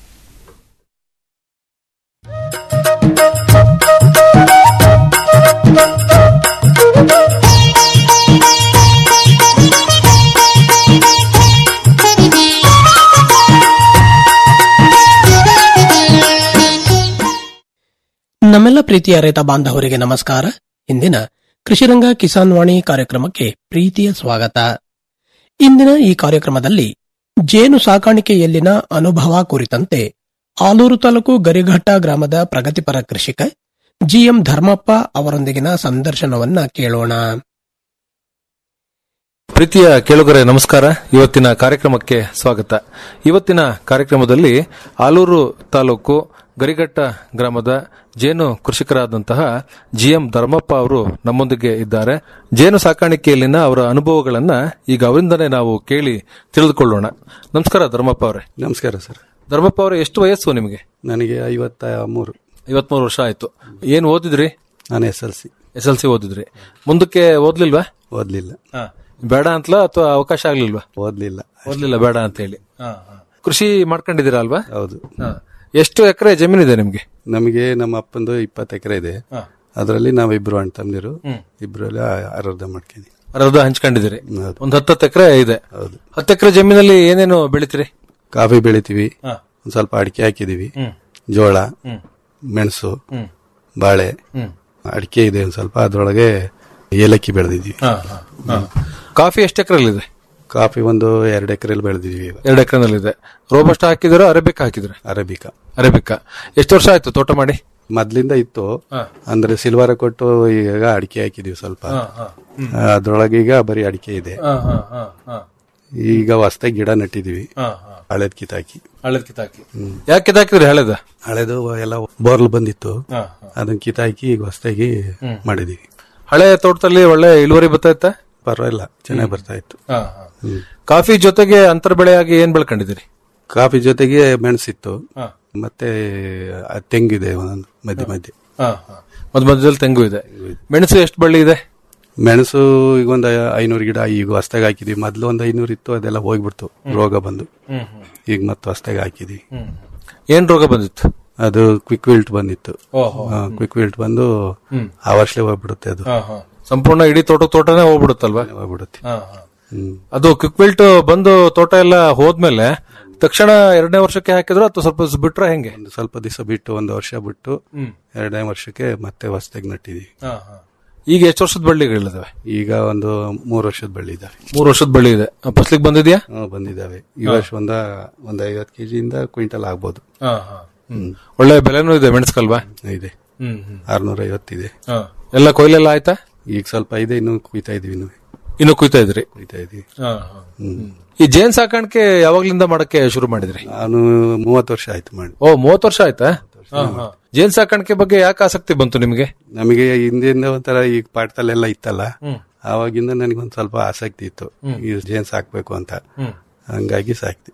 ನಮ್ಮೆಲ್ಲ ಪ್ರೀತಿಯ ರೈತ ಬಾಂಧವರಿಗೆ ನಮಸ್ಕಾರ ಇಂದಿನ ಕೃಷಿರಂಗ ಕಿಸಾನ್ ವಾಣಿ ಕಾರ್ಯಕ್ರಮಕ್ಕೆ ಪ್ರೀತಿಯ ಸ್ವಾಗತ ಇಂದಿನ ಈ ಕಾರ್ಯಕ್ರಮದಲ್ಲಿ ಜೇನು ಸಾಕಾಣಿಕೆಯಲ್ಲಿನ ಅನುಭವ ಕುರಿತಂತೆ ಆಲೂರು ತಾಲೂಕು ಗರಿಘಟ್ಟ ಗ್ರಾಮದ ಪ್ರಗತಿಪರ ಕೃಷಿಕ ಜಿಎಂ ಧರ್ಮಪ್ಪ ಅವರೊಂದಿಗಿನ ಸಂದರ್ಶನವನ್ನ ಕೇಳೋಣ ಪ್ರೀತಿಯ ಕೇಳುಗರೆ ನಮಸ್ಕಾರ ಇವತ್ತಿನ ಕಾರ್ಯಕ್ರಮಕ್ಕೆ ಸ್ವಾಗತ ಇವತ್ತಿನ ಕಾರ್ಯಕ್ರಮದಲ್ಲಿ ಆಲೂರು ತಾಲೂಕು ಗರಿಘಟ್ಟ ಗ್ರಾಮದ ಜೇನು ಕೃಷಿಕರಾದಂತಹ ಜಿಎಂ ಧರ್ಮಪ್ಪ ಅವರು ನಮ್ಮೊಂದಿಗೆ ಇದ್ದಾರೆ ಜೇನು ಸಾಕಾಣಿಕೆಯಲ್ಲಿನ ಅವರ ಅನುಭವಗಳನ್ನ ಈಗ ಅವರಿಂದನೇ ನಾವು ಕೇಳಿ ತಿಳಿದುಕೊಳ್ಳೋಣ ನಮಸ್ಕಾರ ಧರ್ಮಪ್ಪ ಅವರೇ ನಮಸ್ಕಾರ ಸರ್ ಧರ್ಮಪ್ಪ ಅವರೇ ಎಷ್ಟು ವಯಸ್ಸು ನಿಮಗೆ ನನಗೆ ಐವತ್ತ ಮೂರು ಐವತ್ಮೂರು ವರ್ಷ ಆಯ್ತು ಏನ್ ಓದಿದ್ರಿ ನಾನು S L C S L C ಓದಿದ್ರಿ ಮುಂದಕ್ಕೆ ಓದ್ಲಿಲ್ವಾ ಓದ್ಲಿಲ್ಲ ಬೇಡ ಅಂತಲಾ ಅಥವಾ ಅವಕಾಶ ಆಗ್ಲಿಲ್ವಾ ಓದ್ಲಿಲ್ಲ ಓದ್ಲಿಲ್ಲ ಬೇಡ ಅಂತ ಹೇಳಿ ಕೃಷಿ ಮಾಡ್ಕೊಂಡಿದ್ದೀರಾ ಅಲ್ವಾ ಹೌದು ಎಷ್ಟು ಎಕರೆ ಜಮೀನಿದೆ ನಿಮ್ಗೆ ನಮಗೆ ನಮ್ಮ ಅಪ್ಪಂದು ಇಪ್ಪತ್ತು ಎಕರೆ ಇದೆ ಅದರಲ್ಲಿ ನಾವಿಬ್ರು ಅಣ್ಣ ತಮ್ಮದಿರು ಇಬ್ರಲ್ಲಿ ಅರ್ಧ ಮಾಡ್ಕೊಂಡಿ ಅರ್ಧ ಹಂಚ್ಕೊಂಡಿದ್ದೀರಿ ಹೌದು. ಒಂದ್ ಹತ್ತತ್ತು ಎಕರೆ ಇದೆ ಹೌದು ಹತ್ತು ಎಕರೆ ಜಮೀನಲ್ಲಿ ಏನೇನು ಬೆಳಿತೀರಿ ಕಾಫಿ ಬೆಳಿತೀವಿ ಒಂದ್ ಸ್ವಲ್ಪ ಅಡಿಕೆ ಹಾಕಿದೀವಿ ಜೋಳ ಮೆಣಸು ಬಾಳೆ ಅಡಿಕೆ ಇದೆ ಒಂದ್ ಸ್ವಲ್ಪ ಅದ್ರೊಳಗೆ ಏಲಕ್ಕಿ ಬೆಳೆದಿದ್ದೀವಿ ಕಾಫಿ ಎಷ್ಟು ಎಕರೆಲ್ಲಿದೆ ಕಾಫಿ ಒಂದು ಎರಡು ಎಕರೆಯಲ್ಲಿ ಬೆಳೆದಿದ್ದೀವಿ ಇವಾಗ ಎರಡು ಎಕರೆನಲ್ಲಿದೆ ರೋಬಸ್ಟ್ ಹಾಕಿದಿರ ಅರೇಬಿಕ್ ಹಾಕಿದ್ರೆ ಅರೇಬಿಕಾ ಅರೇಬಿಕ ಎಷ್ಟು ವರ್ಷ ಆಯ್ತು ತೋಟ ಮಾಡಿ ಮೊದ್ಲಿಂದ ಇತ್ತು ಅಂದ್ರೆ ಸಿಲ್ವರ್ ಕೊಟ್ಟು ಈಗ ಅಡಿಕೆ ಹಾಕಿದೀವಿ ಸ್ವಲ್ಪ ಅದ್ರೊಳಗೆ ಈಗ ಬರೀ ಅಡಿಕೆ ಇದೆ ಈಗ ಹೊಸ್ದಾಗಿ ಗಿಡ ನೆಟ್ಟಿದೀವಿ ಹಳೇದ್ ಕಿತ್ತಾಕಿ ಹಳದ್ ಕಿತ್ತಾಕಿ ಯಾಕೆ ಕಿತ್ತಾಕಿದ್ರಿ ಹಳೆದ ಹಳೇದು ಎಲ್ಲ ಬೋರ್ಲ್ ಬಂದಿತ್ತು ಅದನ್ನ ಕಿತ್ತಾಕಿ ಈಗ ಹೊಸ್ದಾಗಿ ಮಾಡಿದೀವಿ ಹಳೆ ತೋಟದಲ್ಲಿ ಒಳ್ಳೆ ಇಳುವರಿ ಬರ್ತಾ ಇತ್ತ ಪರವಾಗಿಲ್ಲ ಚೆನ್ನಾಗಿ ಬರ್ತಾ ಇತ್ತು ಕಾಫಿ ಜೊತೆಗೆ ಅಂತರ ಬೆಳೆಯಾಗಿ ಏನ್ ಬೆಳ್ಕೊಂಡಿದ್ದೀರಿ ಕಾಫಿ ಜೊತೆಗೆ ಮೆಣಸಿತ್ತು ಮತ್ತೆ ಆ ತೆಂಗಿದೆ ಒಂದೊಂದು ಮಧ್ಯೆ ಮಧ್ಯೆ ಮಧ್ಯ ಮಧ್ಯದಲ್ಲಿ ತೆಂಗು ಇದೆ ಮೆಣಸು ಎಷ್ಟು ಬಳ್ಳಿ ಇದೆ ಮೆಣಸು ಈಗ ಒಂದು ಐನೂರು ಗಿಡ ಈಗ ಹೊಸ್ದಾಗಿ ಹಾಕಿದೀವಿ ಮೊದ್ಲು ಒಂದು ಐನೂರು ಇತ್ತು ಅದೆಲ್ಲ ಹೋಗ್ಬಿಡ್ತು ರೋಗ ಬಂದು ಈಗ ಮತ್ತೆ ಹೊಸ್ದಾಗಿ ಹಾಕಿದೀವಿ ಏನ್ ರೋಗ ಬಂದಿತ್ತು ಅದು ಕ್ವಿಕ್ ವಿಲ್ಟ್ ಬಂದಿತ್ತು ಕ್ವಿಕ್ ವಿಲ್ಟ್ ಬಂದು ಆ ವರ್ಷಲೇ ಹೋಗ್ಬಿಡುತ್ತೆ ಅದು ಸಂಪೂರ್ಣ ಇಡೀ ತೋಟ ತೋಟನೇ ಹೋಗ್ಬಿಡುತ್ತಲ್ವಾ ಹೋಗ್ಬಿಡುತ್ತೆ ಹ್ಮ್ ಅದು ಕ್ವಿಕ್ ಬಿಲ್ಟ್ ಬಂದು ತೋಟ ಎಲ್ಲ ಹೋದ್ಮೇಲೆ ತಕ್ಷಣ ಎರಡನೇ ವರ್ಷಕ್ಕೆ ಹಾಕಿದ್ರು ಅಥವಾ ಸ್ವಲ್ಪ ದಿವ್ಸ ಬಿಟ್ರೆ ಹೆಂಗೆ ಒಂದು ಸ್ವಲ್ಪ ದಿವಸ ಬಿಟ್ಟು ಒಂದು ವರ್ಷ ಬಿಟ್ಟು ಎರಡನೇ ವರ್ಷಕ್ಕೆ ಮತ್ತೆ ಹೊಸ್ದಾಗಿ ನಟ್ಟಿದೀವಿ ಈಗ ಎಷ್ಟು ವರ್ಷದ ಬಳ್ಳಿಗಳಿದಾವೆ ಈಗ ಒಂದು ಮೂರು ವರ್ಷದ ಬಳ್ಳಿ ಇದಾವೆ ಮೂರು ವರ್ಷದ ಬಳ್ಳಿ ಇದೆ ಫಸ್ಲಿಗೆ ಬಂದಿದ್ಯಾ ಹ್ಮ್, ಬಂದಿದಾವೆ ಈ ವರ್ಷ ಒಂದ ಒಂದ್ ಐವತ್ತು ಕೆಜಿಯಿಂದ ಕ್ವಿಂಟಲ್ ಆಗ್ಬೋದು ಹ್ಮ್. ಒಳ್ಳೆ ಬೆಲೆನೂ ಇದೆ ಮೆಣಸ್ಕಲ್ವಾ ಇದೆ ಆರ್ನೂರ ಐವತ್ತಿದೆ ಎಲ್ಲ ಕೊಯ್ಲೆಲ್ಲ ಆಯ್ತಾ ಈಗ ಸ್ವಲ್ಪ ಇದೆ ಇನ್ನು ಕುಯ್ತಾ ಇದೀವಿ ಇನ್ನು ಇನ್ನು ಕುಯ್ತಾ ಇದ್ರಿ ಕುಯ್ತಾ ಇದೀವಿ ಈ ಜೇನ್ ಸಾಕಾಣಿಕೆ ಯಾವಾಗ್ಲಿಂದ ಮಾಡಕ್ಕೆ ಶುರು ಮಾಡಿದ್ರಿ ನಾನು ಮೂವತ್ತು ವರ್ಷ ಆಯ್ತು ಮಾಡಿ ಓ ಮೂವತ್ತು ವರ್ಷ ಆಯ್ತಾ ಜೇನ್ ಸಾಕಾಣಿಕೆ ಬಗ್ಗೆ ಯಾಕೆ ಆಸಕ್ತಿ ಬಂತು ನಿಮಗೆ ನಮಗೆ ಹಿಂದಿಂದ ಒಂಥರ ಈಗ ಪಾಠದಲ್ಲೆಲ್ಲ ಇತ್ತಲ್ಲ ಆವಾಗಿಂದ ನನಗೊಂದ್ ಸ್ವಲ್ಪ ಆಸಕ್ತಿ ಇತ್ತು ಈ ಜೇನ್ ಸಾಕ್ಬೇಕು ಅಂತ ಹಂಗಾಗಿ ಸಾಕ್ತಿ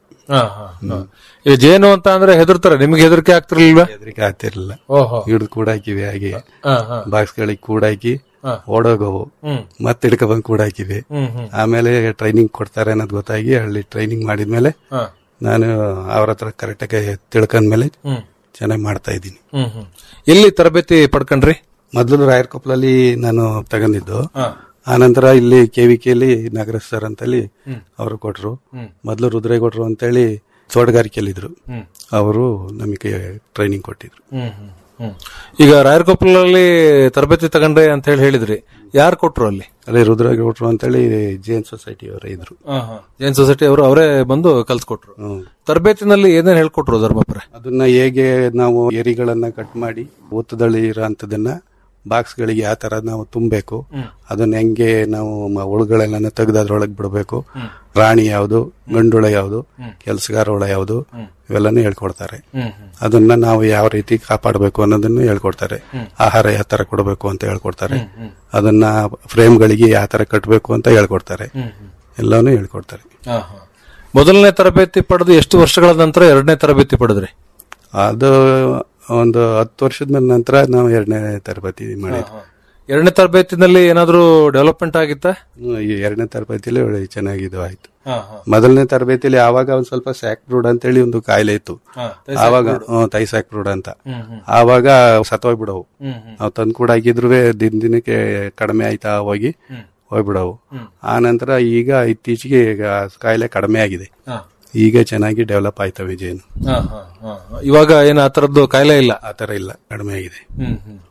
ಈ ಜೇನು ಅಂತ ಅಂದ್ರೆ ಹೆದರ್ತಾರೆ ನಿಮ್ಗೆ ಹೆದರಿಕೆ ಆಗ್ತಿರ್ಲಿಲ್ವಾ ಹೆದರಿಕೆ ಆಗ್ತಿರ್ಲಿಲ್ಲ ಓಹೋ ಹಿಡಿದು ಕೂಡ ಹಾಕಿವಿ ಹಾಗೆ ಬಾಕ್ಸ್ ಗಳಿಗೆ ಕೂಡ ಹಾಕಿ ಓಡೋಗವು ಮತ್ತೆ ಹಿಡ್ಕ ಬಂದ್ ಕೂಡ ಹಾಕಿವಿ ಆಮೇಲೆ ಟ್ರೈನಿಂಗ್ ಕೊಡ್ತಾರೆ ಅನ್ನೋದು ಗೊತ್ತಾಗಿ ಅಲ್ಲಿ ಟ್ರೈನಿಂಗ್ ಮಾಡಿದ್ಮೇಲೆ ನಾನು ಅವ್ರ ಹತ್ರ ಕರೆಕ್ಟ್ ಆಗಿ ತಿಳ್ಕೊಂಡ್ಮೇಲೆ ಚೆನ್ನಾಗಿ ಮಾಡ್ತಾ ಇದ್ದೀನಿ ಎಲ್ಲಿ ತರಬೇತಿ ಪಡ್ಕೊಂಡ್ರಿ ಮೊದಲು ರಾಯರ್ ಕೊಪ್ಪಲಲ್ಲಿ ನಾನು ತಗೊಂಡಿದ್ದು ಆನಂತರ ಇಲ್ಲಿ ಕೆವಿಕೆಯಲ್ಲಿ ನಗರ ಸರ್ ಅಂತೇಳಿ ಅವರು ಕೊಟ್ರು ಮೊದಲು ರುದ್ರೇಗೌಡ್ರು ಅಂತೇಳಿ ತೋಟಗಾರಿಕೆಯಲ್ಲಿದ್ರು ಅವರು ನಮಗೆ ಟ್ರೈನಿಂಗ್ ಕೊಟ್ಟಿದ್ರು ಈಗ ರಾಯರಕೊಪ್ಪಲಲ್ಲಿ ತರಬೇತಿ ತಗೊಂಡ್ರೆ ಅಂತ ಹೇಳಿ ಹೇಳಿದ್ರಿ ಯಾರು ಕೊಟ್ರು ಅಲ್ಲಿ ಅದೇ ರುದ್ರೇಗೌಡ್ರು ಅಂತೇಳಿ ಜೈನ್ ಸೊಸೈಟಿ ಅವರೇ ಇದ್ರು ಜೈನ್ ಸೊಸೈಟಿ ಅವರು ಅವರೇ ಬಂದು ಕಲ್ಸ್ಕೊಟ್ರು ಹ್ಮ್. ತರಬೇತಿನಲ್ಲಿ ಏನೇನ್ ಹೇಳ್ಕೊಟ್ರು ಧರ್ಮಪುರ ಅದನ್ನ ಹೇಗೆ ನಾವು ಎರಿಗಳನ್ನ ಕಟ್ ಮಾಡಿ ಒತ್ತುದಳಿ ಇರೋ ಅಂತದನ್ನ ಬಾಕ್ಸ್ ಗಳಿಗೆ ಯಾವ ತರ ನಾವು ತುಂಬಬೇಕು ಅದನ್ನ ಹೆಂಗೆ ನಾವು ಮ- ಹುಳುಗಳೆಲ್ಲ ತೆಗೆದು ಅದ್ರೊಳಗೆ ಬಿಡಬೇಕು ರಾಣಿ ಯಾವುದು ಗಂಡುಳ ಯಾವುದು ಕೆಲಸಗಾರ ಹುಳ ಯಾವುದು ಇವೆಲ್ಲನೂ ಹೇಳ್ಕೊಡ್ತಾರೆ ಅದನ್ನ ನಾವು ಯಾವ ರೀತಿ ಕಾಪಾಡಬೇಕು ಅನ್ನೋದನ್ನು ಹೇಳ್ಕೊಡ್ತಾರೆ ಆಹಾರ ಯಾವ ತರ ಕೊಡಬೇಕು ಅಂತ ಹೇಳ್ಕೊಡ್ತಾರೆ ಅದನ್ನ ಫ್ರೇಮ್ ಗಳಿಗೆ ಯಾವ ತರ ಕಟ್ಟಬೇಕು ಅಂತ ಹೇಳ್ಕೊಡ್ತಾರೆ ಎಲ್ಲಾನು ಹೇಳ್ಕೊಡ್ತಾರೆ ಮೊದಲನೇ ತರಬೇತಿ ಪಡೆದು ಎಷ್ಟು ವರ್ಷಗಳ ನಂತರ ಎರಡನೇ ತರಬೇತಿ ಪಡೆದ್ರಿ ಅದು ಒಂದು ಹತ್ತು ವರ್ಷದ ಮೇಲೆ ನಂತರ ನಾವು ಎರಡನೇ ತರಬೇತಿ ಮಾಡಿದ್ವಿ ಎರಡನೇ ತರಬೇತಿನಲ್ಲಿ ಏನಾದ್ರೂ ಡೆವಲಪ್ಮೆಂಟ್ ಆಗಿತ್ತಾ ಹ್ಮ್, ಈ ಎರಡನೇ ತರಬೇತಿಯಲ್ಲಿ ಒಳ್ಳೆ ಚೆನ್ನಾಗಿದ್ದು ಆಯ್ತು ಮೊದಲನೇ ತರಬೇತಿಯಲ್ಲಿ ಆವಾಗ ಒಂದ್ ಸ್ವಲ್ಪ ಸ್ಯಾಕ್ ಬ್ರೂಡ್ ಅಂತೇಳಿ ಒಂದು ಕಾಯಿಲೆ ಇತ್ತು ಆವಾಗ ಹ್ಮ್, ತೈ ಸ್ಯಾಕ್ ಬ್ರೂಡ್ ಅಂತ ಆವಾಗ ಸತ್ತೋಗ್ಬಿಡವು ನಾವು ತಂದು ಕೂಡ ಹಾಕಿದ್ರು ದಿನ ದಿನಕ್ಕೆ ಕಡಿಮೆ ಆಯ್ತಾ ಹೋಗಿ ಹೋಗ್ಬಿಡವು ಆ ನಂತರ ಈಗ ಇತ್ತೀಚೆಗೆ ಈಗ ಕಾಯಿಲೆ ಕಡಿಮೆ ಆಗಿದೆ ಈಗ ಚೆನ್ನಾಗಿ ಡೆವಲಪ್ ಆಯ್ತವೆ ಜೇನು ಇವಾಗ ಏನು ಆ ತರದ್ದು ಕಾಯಿಲೆ ಇಲ್ಲ ಆ ತರ ಇಲ್ಲ ಕಡಿಮೆ ಆಗಿದೆ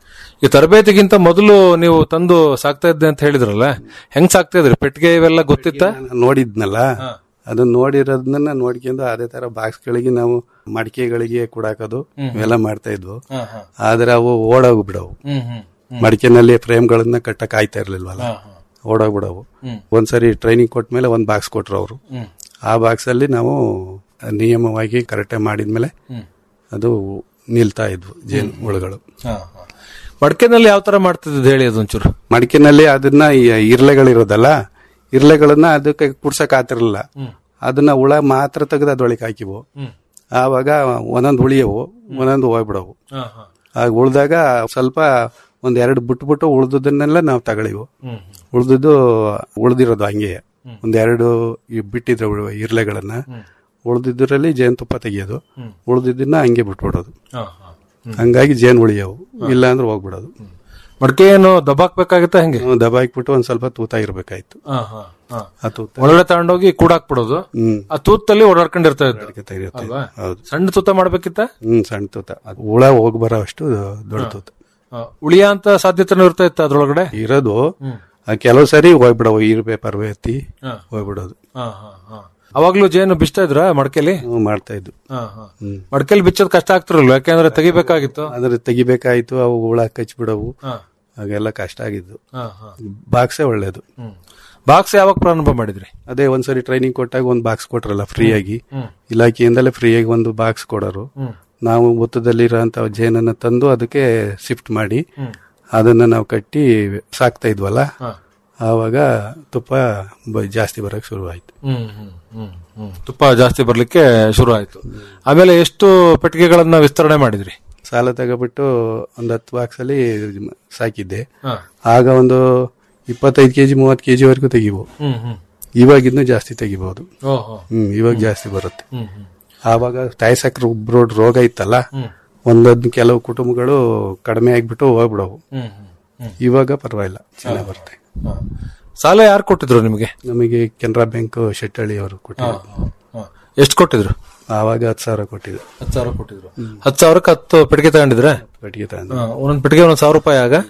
ಈ ತರಬೇತಿಗಿಂತ ಮೊದಲು ನೀವು ತಂದು ಸಾಕ್ತಾ ಇದ್ದೆ ಅಂತ ಹೇಳಿದ್ರಲ್ಲ ಹೆಂಗ್ ಸಾಕ್ತಾ ಇದ್ರಿ ಪೆಟ್ಟಿಗೆ ಇವೆಲ್ಲ ಗೊತ್ತಿತ್ತ ನಾನು ನೋಡಿದ್ನಲ್ಲ ಅದನ್ನ ನೋಡಿರೋದನ್ನ ನೋಡ್ಕೊಂಡು ಅದೇ ತರ ಬಾಕ್ಸ್ ಗಳಿಗೆ ನಾವು ಮಡಿಕೆಗಳಿಗೆ ಕುಡಾಕೋದು ಇವೆಲ್ಲ ಮಾಡ್ತಾ ಇದ್ವು ಆದ್ರೆ ಅವು ಓಡೋಗ್ಬಿಡವು ಮಡಿಕೆನಲ್ಲಿ ಫ್ರೇಮ್ ಗಳನ್ನ ಕಟ್ಟಕ್ ಆಯ್ತಾ ಇರ್ಲಿಲ್ವಲ್ಲ ಓಡೋಗ್ಬಿಡವು ಒಂದ್ಸರಿ ಟ್ರೈನಿಂಗ್ ಕೊಟ್ಮೇಲೆ ಒಂದ್ ಬಾಕ್ಸ್ ಕೊಟ್ರು ಅವರು ಆ ಬಾಕ್ಸ್ ಅಲ್ಲಿ ನಾವು ನಿಯಮವಾಗಿ ಕರೆಕ್ಟಾಗಿ ಮಾಡಿದ್ಮೇಲೆ ಅದು ನಿಲ್ತಾ ಇದ್ವು ಜೇನು ಹುಳುಗಳು ಮಡಕೆನಲ್ಲಿ ಯಾವ ತರ ಮಾಡ್ತಿದ್ದು ಹೇಳಿ ಅದೊಂಚೂರು ಮಡಿಕೆನಲ್ಲಿ ಅದನ್ನ ಈ ಇರ್ಲೆಗಳಿರೋದಲ್ಲ ಇರ್ಲೆಗಳನ್ನ ಅದಕ್ಕೆ ಕುಡ್ಸಕ್ ಆತಿರ್ಲಿಲ್ಲ ಅದನ್ನ ಹುಳ ಮಾತ್ರ ತೆಗೆದು ಅದ್ರೊಳಗೆ ಹಾಕಿವು ಆವಾಗ ಒಂದೊಂದು ಉಳಿಯವು ಒಂದೊಂದು ಹೋಗ್ಬಿಡವು ಆಗ ಉಳ್ದಾಗ ಸ್ವಲ್ಪ ಒಂದ್ ಎರಡು ಬಿಟ್ಬಿಟ್ಟು ಉಳ್ದದನ್ನೆಲ್ಲ ನಾವು ತಗೊಳಿವು ಉಳ್ದದ್ದು ಉಳ್ದಿರೋದು ಹಂಗೆ ಒಂದ್ ಎರಡು ಈ ಬಿಟ್ಟಿದ್ರೆ ಉಳ್- ಇರ್ಲೆಗಳನ್ನ ಉಳ್ದಿದ್ರಲ್ಲಿ ಜೇನುತುಪ್ಪ ತೆಗಿಯೋದು ಉಳ್ದಿದ್ದನ್ನ ಹಂಗೆ ಬಿಟ್ಬಿಡೋದು ಹಂಗಾಗಿ ಜೇನು ಉಳಿಯವು ಇಲ್ಲ ಅಂದ್ರೆ ಹೋಗ್ಬಿಡೋದು ಮಡಕೆ ಏನು ದಬ್ಬಾಕ್ಬೇಕಾಗತ್ತ ಹೆಂಗೆ ನಾವು ದಬ ಹಾಕ್ಬಿಟ್ಟು ಒಂದ್ ಸ್ವಲ್ಪ ತೂತ ಇರ್ಬೇಕಾಯ್ತು ಆ ತೂತ ಒಳಗಡೆ ತಗೊಂಡೋಗಿ ಕೂಡಾಕ್ಬಿಡೋದು ಹ್ಮ್ ಆ ತೂತಲ್ಲಿ ಓಡಾಡ್ಕೊಂಡಿರ್ತಾ ಇದ್ದು ಇರುತ್ತೆ, ಇರುತ್ತೆ. ಅಲ್ವಾ? ಹೌದು ಸಣ್ಣ ತೂತ ಮಾಡ್ಬೇಕಿತ್ತ ಹ್ಮ್ ಸಣ್ಣ ತೂತ ಅದು ಹುಳ ಹೋಗ್ ಬರೋ ಅಷ್ಟು ದೊಡ್ಡ ತೂತ ಉಳಿಯ ಅಂತ ಸಾಧ್ಯತೆನೂ ಇರ್ತಾ ಇತ್ತ ಅದ್ರೊಳಗಡೆ ಇರೋದು ಆ ಕೆಲವು ಸರಿ ಹೋಗ್ಬಿಡವು ಇರ್ಬೇ ಪರ್ವೆ ಎತ್ತಿ ಹೋಗ್ಬಿಡೋದು ಅವಾಗ್ಲೂ ಜೇನು ಬಿಚ್ತಾ ಇದ್ರ ಮಡಕೆಲಿ ಹ್ಮ್, ಮಾಡ್ತಾ ಇದ್ದು ಹ್ಮ್. ಮಡಕೆಲಿ ಬಿಚ್ಚೋದ್ ಕಷ್ಟ ಆಗ್ತಿರಲ್ವ ಯಾಕಂದ್ರೆ ತೆಗಿಬೇಕಾಗಿತ್ತು ಆದ್ರೆ ತೆಗಿಬೇಕಾಯ್ತು ಅವು ಹುಳ ಕಚ್ಬಿಡವು ಹಾಗೆಲ್ಲ ಕಷ್ಟ ಆಗಿದ್ದು ಬಾಕ್ಸೇ ಒಳ್ಳೇದು ಬಾಕ್ಸ್ ಯಾವಾಗ ಪ್ರಾರಂಭ ಮಾಡಿದ್ರಿ ಅದೇ ಒಂದ್ಸರಿ ಟ್ರೈನಿಂಗ್ ಕೊಟ್ಟಾಗ ಒಂದ್ ಬಾಕ್ಸ್ ಕೊಟ್ರಲ್ಲ ಫ್ರೀಯಾಗಿ ಇಲಾಖೆಯಿಂದಲೇ ಫ್ರೀಯಾಗಿ ಒಂದು ಬಾಕ್ಸ್ ಕೊಡೋರು ನಾವು ಮೊತ್ತದಲ್ಲಿರೋಂತ ಜೇನನ್ನ ತಂದು ಅದಕ್ಕೆ ಶಿಫ್ಟ್ ಮಾಡಿ ಅದನ್ನ ನಾವು ಕಟ್ಟಿ ಸಾಕ್ತಾ ಇದ್ವಲ್ಲ ಆವಾಗ ತುಪ್ಪ ಬ- ಜಾಸ್ತಿ ಬರಕ್ ಶುರು ಆಯ್ತು ತುಪ್ಪ ಜಾಸ್ತಿ ಬರ್ಲಿಕ್ಕೆ ಶುರು ಆಯ್ತು ಆಮೇಲೆ ಎಷ್ಟು ಪೆಟ್ಟಿಗೆಗಳನ್ನ ವಿಸ್ತರಣೆ ಮಾಡಿದ್ರಿ ಸಾಲ ತಗೊಬಿಟ್ಟು ಒಂದ್ ಹತ್ತು ಬಾಕ್ಸ್ ಅಲ್ಲಿ ಸಾಕಿದ್ದೆ ಆಗ ಒಂದು ಇಪ್ಪತ್ತೈದು ಕೆಜಿ ಮೂವತ್ತು ಕೆಜಿ ವರೆಗೂ ತೆಗಿಬಹುದು ಇವಾಗ ಇನ್ನೂ ಜಾಸ್ತಿ ತೆಗಿಬಹುದು ಹ್ಮ್ ಇವಾಗ ಜಾಸ್ತಿ ಬರುತ್ತೆ ಆವಾಗ ತಾಯಿ ಸಕ್ರೆ ಬ್ರೋಡ್ ರೋಗ ಇತ್ತಲ್ಲ ಒಂದೊಂದು ಕೆಲವು ಕುಟುಂಬಗಳು ಕಡಿಮೆ ಆಗ್ಬಿಟ್ಟು ಹೋಗ್ಬಿಡವು ಇವಾಗ ಪರವಾಗಿಲ್ಲ ಚೆನ್ನಾಗಿ ಬರುತ್ತೆ ಸಾಲ ಯಾರು ಕೊಟ್ಟಿದ್ರು ನಿಮಗೆ ನಮಗೆ ಕೆನರಾ ಬ್ಯಾಂಕ್ ಶೆಟ್ಟಳ್ಳಿ ಅವರು ಕೊಟ್ಟಿದ್ರು ಎಷ್ಟು ಕೊಟ್ಟಿದ್ರು ಆವಾಗ ಹತ್ತು ಸಾವಿರ ಕೊಟ್ಟಿದ್ರು ಹತ್ತು ಸಾವಿರ ಕೊಟ್ಟಿದ್ರು ಹತ್ತು ಸಾವಿರಕ್ಕೆ ಹತ್ತು ಪೆಟ್ಟಿಗೆ ತಗೊಂಡಿದ್ರ ಪೆಟ್ಟಿಗೆ ತಗೊಂಡು ಒಂದೊಂದು ಪೆಟ್ಟಿಗೆ ಒಂದೊಂದು ಸಾವಿರ ರೂಪಾಯಿ ಆಗ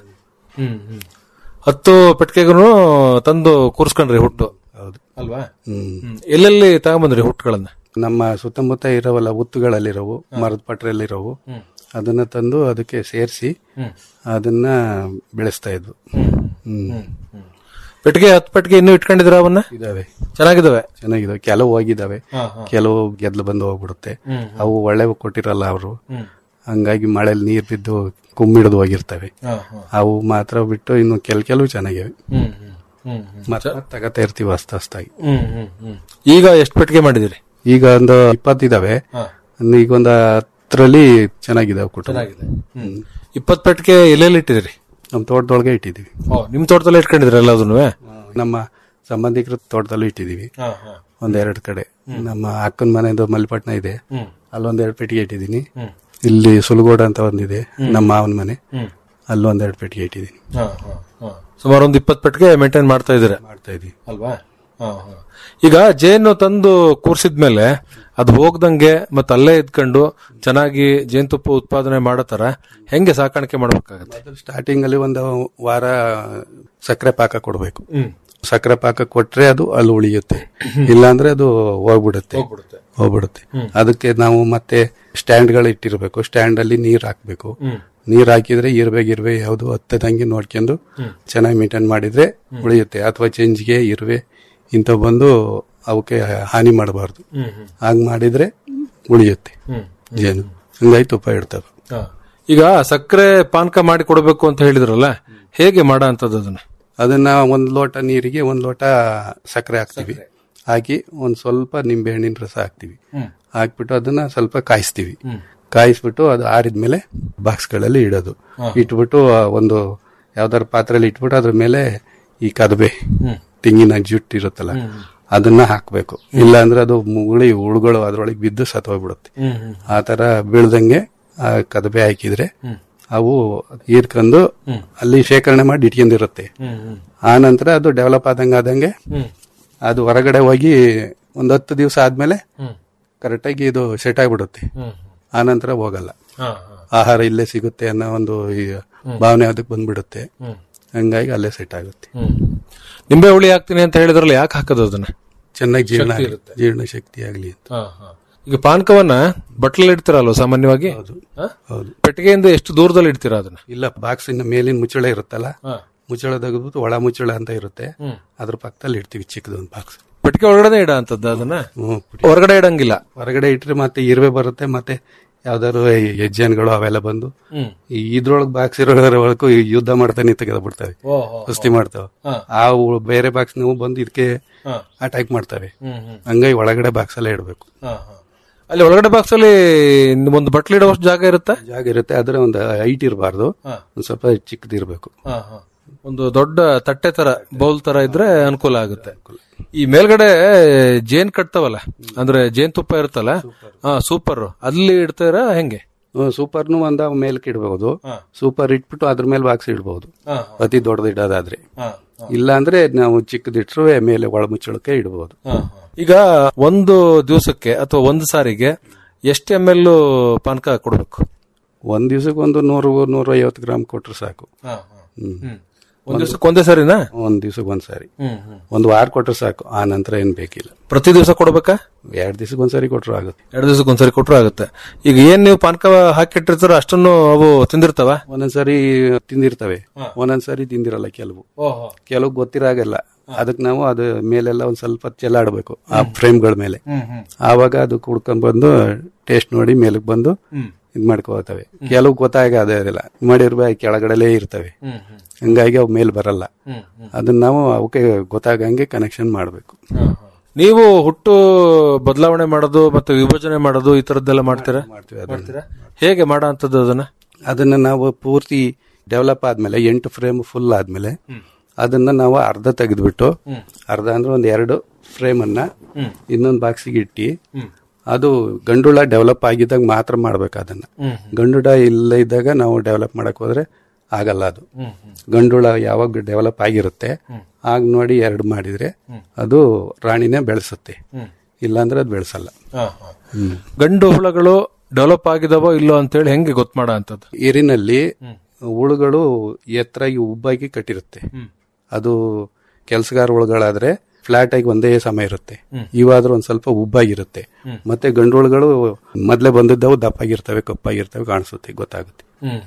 ಹತ್ತು ಪೆಟ್ಟಿಗೆಗೂ ತಂದು ಕೂರ್ಸ್ಕೊಂಡ್ರಿ ಹುಟ್ಟು ಹೌದು ಅಲ್ವಾ ಹ್ಮ್ ಎಲ್ಲೆಲ್ಲಿ ತಗೊಂಬಂದ್ರಿ ಹುಟ್ಟುಗಳನ್ನ ನಮ್ಮ ಸುತ್ತಮುತ್ತ ಇರೋವಲ್ಲ ಉತ್ತುಗಳಲ್ಲಿರೋವು ಮರದ ಪಟ್ರೆಯಲ್ಲಿರೋವು ಅದನ್ನ ತಂದು ಅದಕ್ಕೆ ಸೇರಿಸಿ ಅದನ್ನ ಬೆಳೆಸ್ತಾ ಇದ್ವು ಹ್ಮ್ ಪೆಟ್ಟಿಗೆ ಹತ್ತು ಪೆಟ್ಟಿಗೆ ಇನ್ನೂ ಇಟ್ಕೊಂಡಿದ್ರ ಅವನ್ನ ಇದಾವೆ ಚೆನ್ನಾಗಿದಾವೆ ಚೆನ್ನಾಗಿದಾವೆ ಕೆಲವು ಹೋಗಿದಾವೆ ಕೆಲವು ಗೆದ್ಲು ಬಂದು ಹೋಗ್ಬಿಡುತ್ತೆ ಅವು ಒಳ್ಳೆ ಕೊಟ್ಟಿರಲ್ಲ ಅವರು ಹಂಗಾಗಿ ಮಳೆಲಿ ನೀರ್ ಬಿದ್ದು ಕುಮ್ಮಿಡಿದು ಹೋಗಿರ್ತವೆ ಅವು ಮಾತ್ರ ಬಿಟ್ಟು ಇನ್ನು ಕೆಲ್ ಕೆಲವು ಚೆನ್ನಾಗಿವೆ ಮತ್ತೆ ತಗತಾ ಇರ್ತೀವಿ ಹೊಸ್ತ ಹೊಸ್ತಾಗಿ ಈಗ ಎಷ್ಟು ಪೆಟ್ಟಿಗೆ ಮಾಡಿದಿರಿ ಈಗ ಒಂದು ಇಪ್ಪತ್ತಿದಾವೆ ಈಗ ಒಂದು ಹತ್ತರಲ್ಲಿ ಚೆನ್ನಾಗಿದಾವೆ ಕುಟುಂಬ ಇಪ್ಪತ್ತು ಪೆಟ್ಟಿಗೆ ಎಲ್ಲೆಲ್ಲಿ ಇಟ್ಟಿದಿರಿ ನಮ್ಮ ತೋಟದೊಳಗೆ ಇಟ್ಟಿದೀವಿ ನಿಮ್ ತೋಟದಲ್ಲಿ ಇಟ್ಕೊಂಡಿದ್ರಿ ಎಲ್ಲದನ್ನು ನಮ್ಮ ಸಂಬಂಧಿಕರ ತೋಟದಲ್ಲೂ ಇಟ್ಟಿದೀವಿ ಒಂದೆರಡು ಕಡೆ ನಮ್ಮ ಅಕ್ಕನ ಮನೆದು ಮಲ್ಲಿಪಟ್ನ ಇದೆ ಅಲ್ಲೊಂದೆರಡು ಪೆಟ್ಟಿಗೆ ಇಟ್ಟಿದ್ದೀನಿ ಇಲ್ಲಿ ಸುಲಗೋಡ ಅಂತ ಒಂದಿದೆ ನಮ್ಮ ಮಾವನ ಮನೆ ಅಲ್ಲೊಂದೆರಡು ಪೆಟ್ಟಿಗೆ ಇಟ್ಟಿದ್ದೀನಿ ಸುಮಾರು ಒಂದು ಇಪ್ಪತ್ತು ಪೆಟ್ಟಿಗೆ ಮೇಂಟೈನ್ ಮಾಡ್ತಾ ಇದ್ದೀರಾ ಮಾಡ್ತಾ ಇದೀವಿ ಅಲ್ವಾ ಈಗ ಜೇನು ತಂದು ಕೂರ್ಸಿದ್ಮೇಲೆ ಅದು ಹೋಗ್ದಂಗೆ ಮತ್ತೆ ಅಲ್ಲೇ ಇದ್ಕೊಂಡು ಚೆನ್ನಾಗಿ ಜೇನುತುಪ್ಪ ಉತ್ಪಾದನೆ ಮಾಡೋ ತರ ಹೆಂಗೆ ಸಾಕಾಣಿಕೆ ಮಾಡ್ಬೇಕಾಗತ್ತೆ ಸ್ಟಾರ್ಟಿಂಗ್ ಅಲ್ಲಿ ಒಂದು ವಾರ ಸಕ್ಕರೆ ಪಾಕ ಕೊಡ್ಬೇಕು ಸಕ್ಕರೆ ಪಾಕ ಕೊಟ್ರೆ ಅದು ಅಲ್ಲಿ ಉಳಿಯುತ್ತೆ ಇಲ್ಲಾಂದ್ರೆ ಅದು ಹೋಗ್ಬಿಡುತ್ತೆ ಹೋಗ್ಬಿಡುತ್ತೆ ಅದಕ್ಕೆ ನಾವು ಮತ್ತೆ ಸ್ಟ್ಯಾಂಡ್ ಗಳು ಇಟ್ಟಿರ್ಬೇಕು ಸ್ಟ್ಯಾಂಡ್ ಅಲ್ಲಿ ನೀರ್ ಹಾಕ್ಬೇಕು ನೀರ್ ಹಾಕಿದ್ರೆ ಇರ್ವೆ ಗಿರ್ವೆ ಯಾವ್ದು ಹತ್ತದಂಗೆ ನೋಡ್ಕೊಂಡು ಚೆನ್ನಾಗಿ ಮೇಂಟೈನ್ ಮಾಡಿದ್ರೆ ಉಳಿಯುತ್ತೆ ಅಥವಾ ಚೆಂಜಿಗೆ ಇರ್ವೆ ಇಂಥ ಬಂದು ಅವಕ್ಕೆ ಹಾನಿ ಮಾಡಬಾರ್ದು ಹಾಗ್ ಮಾಡಿದ್ರೆ ಉಳಿಯುತ್ತೆ ಜೇನು ಹಂಗಾಗಿ ತುಪ್ಪ ಇಡ್ತವೆ ಈಗ ಸಕ್ಕರೆ ಪಾನಕ ಮಾಡಿ ಕೊಡಬೇಕು ಅಂತ ಹೇಳಿದ್ರಲ್ಲ ಹೇಗೆ ಮಾಡೋ ಅಂತದ್ದು ಅದನ್ನ ಅದನ್ನ ಒಂದ್ ಲೋಟ ನೀರಿಗೆ ಒಂದ್ ಲೋಟ ಸಕ್ಕರೆ ಹಾಕ್ತಿವಿ ಹಾಕಿ ಒಂದ್ ಸ್ವಲ್ಪ ನಿಂಬೆ ಹಣ್ಣಿನ ರಸ ಹಾಕ್ತಿವಿ ಹಾಕ್ಬಿಟ್ಟು ಅದನ್ನ ಸ್ವಲ್ಪ ಕಾಯಿಸ್ತೀವಿ ಕಾಯಿಸ್ಬಿಟ್ಟು ಅದು ಆರಿದ್ಮೇಲೆ ಬಾಕ್ಸ್ ಗಳಲ್ಲಿ ಇಡೋದು ಇಟ್ಬಿಟ್ಟು ಆ ಒಂದು ಯಾವ್ದಾರ ಪಾತ್ರೆಯಲ್ಲಿ ಇಟ್ಬಿಟ್ಟು ಅದ್ರ ಮೇಲೆ ಈ ಕದಬೆ ತೆಂಗಿನ ಜುಟ್ಟು ಇರುತ್ತಲ್ಲ ಅದನ್ನ ಹಾಕ್ಬೇಕು ಇಲ್ಲ ಅಂದ್ರೆ ಅದು ಮುಗುಳಿ ಹುಳುಗಳು ಅದ್ರೊಳಗೆ ಬಿದ್ದು ಸತ್ತೋಗ್ಬಿಡುತ್ತೆ ಆ ತರ ಬೀಳ್ದಂಗೆ ಆ ಕದಬೆ ಹಾಕಿದ್ರೆ ಅವು ಹೀರ್ಕೊಂಡು ಅಲ್ಲಿ ಶೇಖರಣೆ ಮಾಡಿ ಇಟ್ಕೊಂಡಿರುತ್ತೆ ಆ ನಂತರ ಅದು ಡೆವಲಪ್ ಆದಂಗ ಆದಂಗೆ ಅದು ಹೊರಗಡೆ ಹೋಗಿ ಒಂದ್ ಹತ್ತು ದಿವಸ ಆದ್ಮೇಲೆ ಕರೆಕ್ಟಾಗಿ ಇದು ಸೆಟ್ ಆಗ್ಬಿಡುತ್ತೆ ಆ ನಂತರ ಹೋಗಲ್ಲ ಆಹಾರ ಇಲ್ಲೇ ಸಿಗುತ್ತೆ ಅನ್ನೋ ಒಂದು ಈ ಭಾವನೆ ಅದಕ್ಕೆ ಬಂದ್ಬಿಡುತ್ತೆ ಹಂಗಾಗಿ ಅಲ್ಲೇ ಸೆಟ್ ಆಗುತ್ತೆ ನಿಂಬೆ ಹುಳಿ ಹಾಕ್ತೀನಿ ಅಂತ ಹೇಳಿದ್ರಲ್ಲ ಯಾಕೆ ಹಾಕೋದು ಅದನ್ನ ಚೆನ್ನಾಗಿ ಜೀರ್ಣ ಶಕ್ತಿ ಆಗ್ಲಿ- ಇರುತ್ತೆ. ಜೀರ್ಣ ಶಕ್ತಿ ಆಗ್ಲಿ ಅಂತ ಈಗ ಪಾನಕವನ್ನ ಬಟ್ಲಲ್ಲಿ ಇಡ್ತೀರಲ್ವ ಸಾಮಾನ್ಯವಾಗಿ ಹ? ಹೌದು ಪೆಟ್ಟಿಗೆಯಿಂದ ಎಷ್ಟು ದೂರದಲ್ಲಿ ಇಡ್ತೀರಾ ಅದನ್ನ ಇಲ್ಲ ಬಾಕ್ಸ್ ಇನ್ನ ಮೇಲಿನ ಮುಚ್ಚಳ ಇರುತ್ತಲ್ಲ ಮುಚ್ಚಳ ತೆಗೆದ್ಬಿಟ್ಟು ಒಳ ಮುಚ್ಚಳ ಅಂತ ಇರುತ್ತೆ ಅದ್ರ ಪಕ್ಕದಲ್ಲಿ ಇಡ್ತೀವಿ ಚಿಕ್ಕದೊಂದು ಒಂದು ಬಾಕ್ಸ್ ಪೆಟ್ಟಿಗೆ ಒಳಗಡೆ ಇಡ ಅಂತದ್ದು ಅದನ್ನ ಹೊರಗಡೆ ಇಡಂಗಿಲ್ಲ ಹೊರಗಡೆ ಇಟ್ರೆ ಮತ್ತೆ ಇರುವೆ ಬರುತ್ತೆ ಮತ್ತೆ ಯಾವ್ದಾದ್ರು ಹೆಜ್ಜೆನ್ಗಳು ಅವೆಲ್ಲ ಬಂದು ಈ ಇದ್ರೊಳಗ್ ಬಾಕ್ಸ್ ಇರೋವರೆಗೂ ಯುದ್ಧ ಮಾಡ್ತಾನೆ ತೆಗೆದ್ಬಿಡ್ತವೆ ಕುಸ್ತಿ ಮಾಡ್ತಾವ ಆ ಉ- ಬೇರೆ ಬಾಕ್ಸ್ ನಾವು ಬಂದು ಇದಕ್ಕೆ ಅಟ್ಯಾಕ್ ಮಾಡ್ತವೆ ಹಂಗಾಗಿ ಒಳಗಡೆ ಬಾಕ್ಸ್ ಎಲ್ಲ ಇಡಬೇಕು ಅಲ್ಲಿ ಒಳಗಡೆ ಬಾಕ್ಸ್ ಅಲ್ಲಿ ಒಂದು ಬಟ್ಲು ಇಡುವಷ್ಟು ಜಾಗ ಇರುತ್ತಾ ಜಾಗ ಇರುತ್ತೆ ಆದ್ರೆ ಒಂದು ಹೈಟ್ ಇರಬಾರ್ದು ಒಂದ್ ಸ್ವಲ್ಪ ಚಿಕ್ಕದಿರ್ಬೇಕು ಒಂದು ದೊಡ್ಡ ತಟ್ಟೆ ತರ ಬೌಲ್ ತರ ಇದ್ರೆ ಅನುಕೂಲ ಆಗುತ್ತೆ ಈ ಮೇಲ್ಗಡೆ ಜೇನ್ ಕಟ್ತಾವಲ್ಲ ಅಂದ್ರೆ ಜೇನ್ ತುಪ್ಪ ಇರುತ್ತಲ್ಲ ಹಾ ಸೂಪರ್ ಅಲ್ಲಿ ಇಡ್ತಾರ ಹೆಂಗೆ ಸೂಪರ್ನು ಒಂದ ಮೇಲ್ಕ್ ಇಡಬಹುದು ಸೂಪರ್ ಇಟ್ಬಿಟ್ಟು ಅದ್ರ ಮೇಲೆ ಬಾಕ್ಸ್ ಇಡಬಹುದು ಅತಿ ದೊಡ್ಡದು ಇಡೋದಾದ್ರೆ ಇಲ್ಲ ಅಂದ್ರೆ ನಾವು ಚಿಕ್ಕದಿಟ್ರು ಮೇಲೆ ಒಳ ಮುಚ್ಚಳಕ್ಕೆ ಇಡಬಹುದು ಈಗ ಒಂದು ದಿವಸಕ್ಕೆ ಅಥವಾ ಒಂದು ಸಾರಿಗೆ ಎಷ್ಟು ಎಂ ಎಲ್ ಪಾನಕ ಕೊಡ್ಬೇಕು ಒಂದ್ ದಿವ್ಸಕ್ಕೆ ಒಂದು ನೂರು ನೂರ ಐವತ್ತು ಗ್ರಾಮ್ ಕೊಟ್ರು ಸಾಕು ಹ್ಮ್ ಒಂದ್ ದಿವಸಕ್ಕೆ ಒಂದೇ ಸಾರಿನಾ ಒಂದ್ ದಿವ್ಸಕ್ಕೆ ಒಂದ್ ಸಾರಿ ಒಂದ್ ವಾರ ಕೊಟ್ರು ಸಾಕು ಆ ನಂತರ ಏನ್ ಬೇಕಿಲ್ಲ ಪ್ರತಿ ದಿವಸ ಕೊಡ್ಬೇಕಾ ಎರಡ್ ದಿವ್ಸಕ್ಕೆ ಒಂದ್ಸರಿ ಕೊಟ್ರು ಆಗುತ್ತೆ ಎರಡು ದಿವಸಕ್ಕೆ ಒಂದ್ಸರಿ ಕೊಟ್ರು ಆಗುತ್ತೆ ಈಗ ಏನ್ ನೀವು ಪಾನಕ ಹಾಕಿಟ್ಟಿರ್ತಾರ ಅಷ್ಟನ್ನು ಅವು ತಿಂದಿರ್ತಾವ ಒಂದೊಂದ್ಸರಿ ತಿಂದಿರ್ತವೆ ಒಂದೊಂದ್ಸರಿ ತಿಂದಿರಲ್ಲ ಕೆಲವು ಕೆಲವು ಗೊತ್ತಿರಾಗಲ್ಲ ಅದಕ್ಕೆ ನಾವು ಅದು ಮೇಲೆಲ್ಲ ಒಂದ್ ಸ್ವಲ್ಪ ಚೆಲ್ಲಾಡ್ಬೇಕು ಆ ಫ್ರೇಮ್ಗಳ ಮೇಲೆ ಆವಾಗ ಅದು ಕುಡ್ಕೊಂಡ್ ಬಂದು ಟೇಸ್ಟ್ ನೋಡಿ ಮೇಲಕ್ ಬಂದು ಇದ್ ಮಾಡ್ಕೋತವೆ ಕೆಲವು ಗೊತ್ತಾಗೋದಿಲ್ಲ ಮಾಡಿರ್ಬೇಕು ಕೆಳಗಡೆಲೇ ಇರ್ತವೆ ಹಂಗಾಗಿ ಅವು ಮೇಲ್ ಬರಲ್ಲ ಅದನ್ನ ನಾವು ಅವಕ್ಕೆ ಗೊತ್ತಾಗಂಗೆ ಕನೆಕ್ಷನ್ ಮಾಡ್ಬೇಕು ನೀವು ಹುಟ್ಟು ಬದಲಾವಣೆ ಮಾಡೋದು ಮತ್ತೆ ವಿಭಜನೆ ಮಾಡೋದು ಈ ತರದ್ದೆಲ್ಲ ಮಾಡ್ತೀರಾ ಮಾಡ್ತೀವಿ ಅದನ್ನ ಹೇಗೆ ಮಾಡೋ ಅಂತದ್ದು ಅದನ್ನ ಅದನ್ನ ನಾವು ಪೂರ್ತಿ ಡೆವಲಪ್ ಆದ್ಮೇಲೆ ಎಂಟು ಫ್ರೇಮ್ ಫುಲ್ ಆದ್ಮೇಲೆ ಅದನ್ನ ನಾವು ಅರ್ಧ ತೆಗೆದ್ಬಿಟ್ಟು ಅರ್ಧ ಅಂದ್ರೆ ಒಂದ್ ಎರಡು ಫ್ರೇಮ್ ಅನ್ನ ಇನ್ನೊಂದು ಬಾಕ್ಸಿಗೆ ಇಟ್ಟಿ ಅದು ಗಂಡುಳ ಡೆವಲಪ್ ಆಗಿದ್ದಾಗ ಮಾತ್ರ ಮಾಡ್ಬೇಕು ಅದನ್ನ ಗಂಡುಳ ಇಲ್ಲ ಇದ್ದಾಗ ನಾವು ಡೆವಲಪ್ ಮಾಡಕ್ ಹೋದ್ರೆ ಆಗಲ್ಲ ಅದು ಗಂಡುಳ ಯಾವಾಗ ಡೆವಲಪ್ ಆಗಿರುತ್ತೆ ಆಗ ನೋಡಿ ಎರಡು ಮಾಡಿದ್ರೆ ಅದು ರಾಣಿನೇ ಬೆಳೆಸುತ್ತೆ ಇಲ್ಲಾಂದ್ರೆ ಅದು ಬೆಳೆಸಲ್ಲ ಹ್ಮ್ ಗಂಡು ಹುಳಗಳು ಡೆವಲಪ್ ಆಗಿದಾವೋ ಇಲ್ಲೋ ಅಂತೇಳಿ ಹೆಂಗೆ ಗೊತ್ತು ಮಾಡೋ ಅಂತದ್ದು ಏರಿನಲ್ಲಿ ಹುಳುಗಳು ಎತ್ತರಾಗಿ ಉಬ್ಬಾಗಿ ಕಟ್ಟಿರುತ್ತೆ ಅದು ಕೆಲಸಗಾರ ಹುಳುಗಳಾದ್ರೆ ಫ್ಲಾಟ್ ಆಗಿ ಒಂದೇ ಸಮಯ ಇರುತ್ತೆ ಇವಾದ್ರೂ ಒಂದ್ ಸ್ವಲ್ಪ ಉಬ್ಬಾಗಿರುತ್ತೆ ಮತ್ತೆ ಗಂಡು ಹುಳುಗಳು ಮೊದ್ಲೇ ಬಂದಿದ್ದವು ದಪ್ಪಾಗಿರ್ತವೆ ಕಪ್ಪಾಗಿರ್ತವೆ ಕಾಣಿಸುತ್ತೆ ಗೊತ್ತಾಗುತ್ತೆ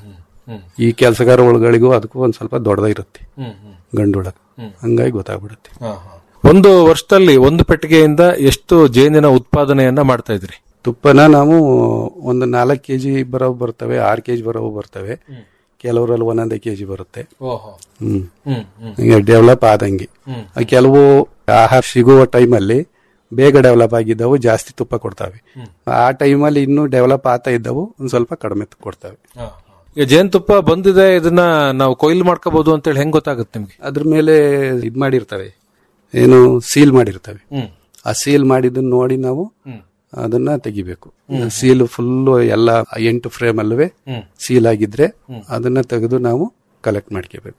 ಈ ಕೆಲಸಗಾರ ಹುಳುಗಳಿಗೂ ಅದಕ್ಕೂ ಒಂದ್ ಸ್ವಲ್ಪ ದೊಡ್ಡದಾಗಿರುತ್ತೆ ಗಂಡು ಹುಳ ಹಂಗಾಗಿ ಗೊತ್ತಾಗ್ಬಿಡುತ್ತೆ ಒಂದು ವರ್ಷದಲ್ಲಿ ಒಂದು ಪೆಟ್ಟಿಗೆಯಿಂದ ಎಷ್ಟು ಜೇನಿನ ಉತ್ಪಾದನೆಯನ್ನ ಮಾಡ್ತಾ ಇದ್ರಿ ತುಪ್ಪನ ನಾವು ಒಂದು ನಾಲ್ಕು ಕೆಜಿ ಬರೋ ಬರ್ತವೆ ಆರು ಕೆಜಿ ಬರೋ ಬರ್ತವೆ ಕೆಲವರಲ್ಲಿ ಒಂದೊಂದೇ ಕೆಜಿ ಬರುತ್ತೆ ಹ್ಮ್ ಈಗ ಡೆವಲಪ್ ಆದಂಗೆ ಆ ಕೆಲವು ಆಹಾರ ಸಿಗುವ ಟೈಮಲ್ಲಿ ಬೇಗ ಡೆವಲಪ್ ಆಗಿದ್ದವು ಜಾಸ್ತಿ ತುಪ್ಪ ಕೊಡ್ತವೆ ಆ ಟೈಮಲ್ಲಿ ಇನ್ನೂ ಡೆವಲಪ್ ಆಗ್ತಾ ಇದ್ದವು ಒಂದ್ ಸ್ವಲ್ಪ ಕಡಿಮೆ ಕೊಡ್ತವೆ ಈಗ ಜೇನುತುಪ್ಪ ಬಂದಿದೆ ಇದನ್ನ ನಾವು ಕೊಯ್ಲು ಮಾಡ್ಕೋಬಹುದು ಅಂತೇಳಿ ಹೆಂಗ್ ಗೊತ್ತಾಗುತ್ತೆ ನಿಮ್ಗೆ ಅದ್ರ ಮೇಲೆ ಇದ್ ಮಾಡಿರ್ತವೆ ಏನು ಸೀಲ್ ಮಾಡಿರ್ತವೆ ಆ ಸೀಲ್ ಮಾಡಿದ್ದನ್ನ ನೋಡಿ ನಾವು ಅದನ್ನ ತೆಗಿಬೇಕು ಸೀಲ್ ಫುಲ್ ಎಲ್ಲ ಎಂಟು ಫ್ರೇಮ್ ಅಲ್ಲವೇ ಸೀಲ್ ಆಗಿದ್ರೆ ಅದನ್ನ ತೆಗೆದು ನಾವು ಕಲೆಕ್ಟ್ ಮಾಡ್ಕೋಬೇಕು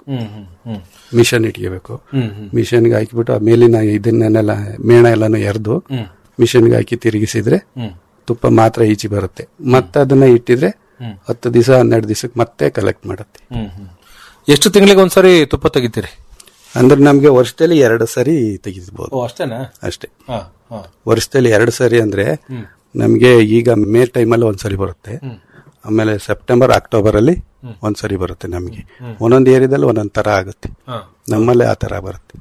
ಮಿಷನ್ ಇಟ್ಕೋಬೇಕು ಮಿಷನ್ಗೆ ಹಾಕಿಬಿಟ್ಟು ಆ ಮೇಲಿನ ಇದನ್ನೆಲ್ಲ ಮೇಣ ಎಲ್ಲಾನು ಎರ್ದು ಮಿಷನ್ಗೆ ಹಾಕಿ ತಿರುಗಿಸಿದ್ರೆ ತುಪ್ಪ ಮಾತ್ರ ಈಚೆ ಬರುತ್ತೆ ಮತ್ತೆ ಅದನ್ನ ಇಟ್ಟಿದ್ರೆ ಹತ್ತು ದಿವಸ ಹನ್ನೆರಡು ದಿವಸಕ್ಕೆ ಮತ್ತೆ ಕಲೆಕ್ಟ್ ಮಾಡುತ್ತೆ ಎಷ್ಟು ತಿಂಗಳಿಗೆ ಒಂದ್ಸರಿ ತುಪ್ಪ ತೆಗಿತೀರಿ ಅಂದ್ರೆ ನಮ್ಗೆ ವರ್ಷದಲ್ಲಿ ಎರಡು ಸರಿ ತೆಗಿಬಹುದು ಅಷ್ಟೇನಾ ಅಷ್ಟೇ ವರ್ಷದಲ್ಲಿ ಎರಡು ಸರಿ ಅಂದ್ರೆ ನಮ್ಗೆ ಈಗ ಮೇ ಟೈಮಲ್ಲಿ ಒಂದ್ಸರಿ ಬರುತ್ತೆ ಆಮೇಲೆ ಸೆಪ್ಟೆಂಬರ್ ಅಕ್ಟೋಬರ್ ಅಲ್ಲಿ ಒಂದ್ಸರಿ ಬರುತ್ತೆ ನಮ್ಗೆ ಒಂದೊಂದು ಏರಿಯಾದಲ್ಲಿ ಒಂದೊಂದ್ ತರ ಆಗುತ್ತೆ ನಮ್ಮಲ್ಲಿ ಆ ತರ ಬರುತ್ತೆ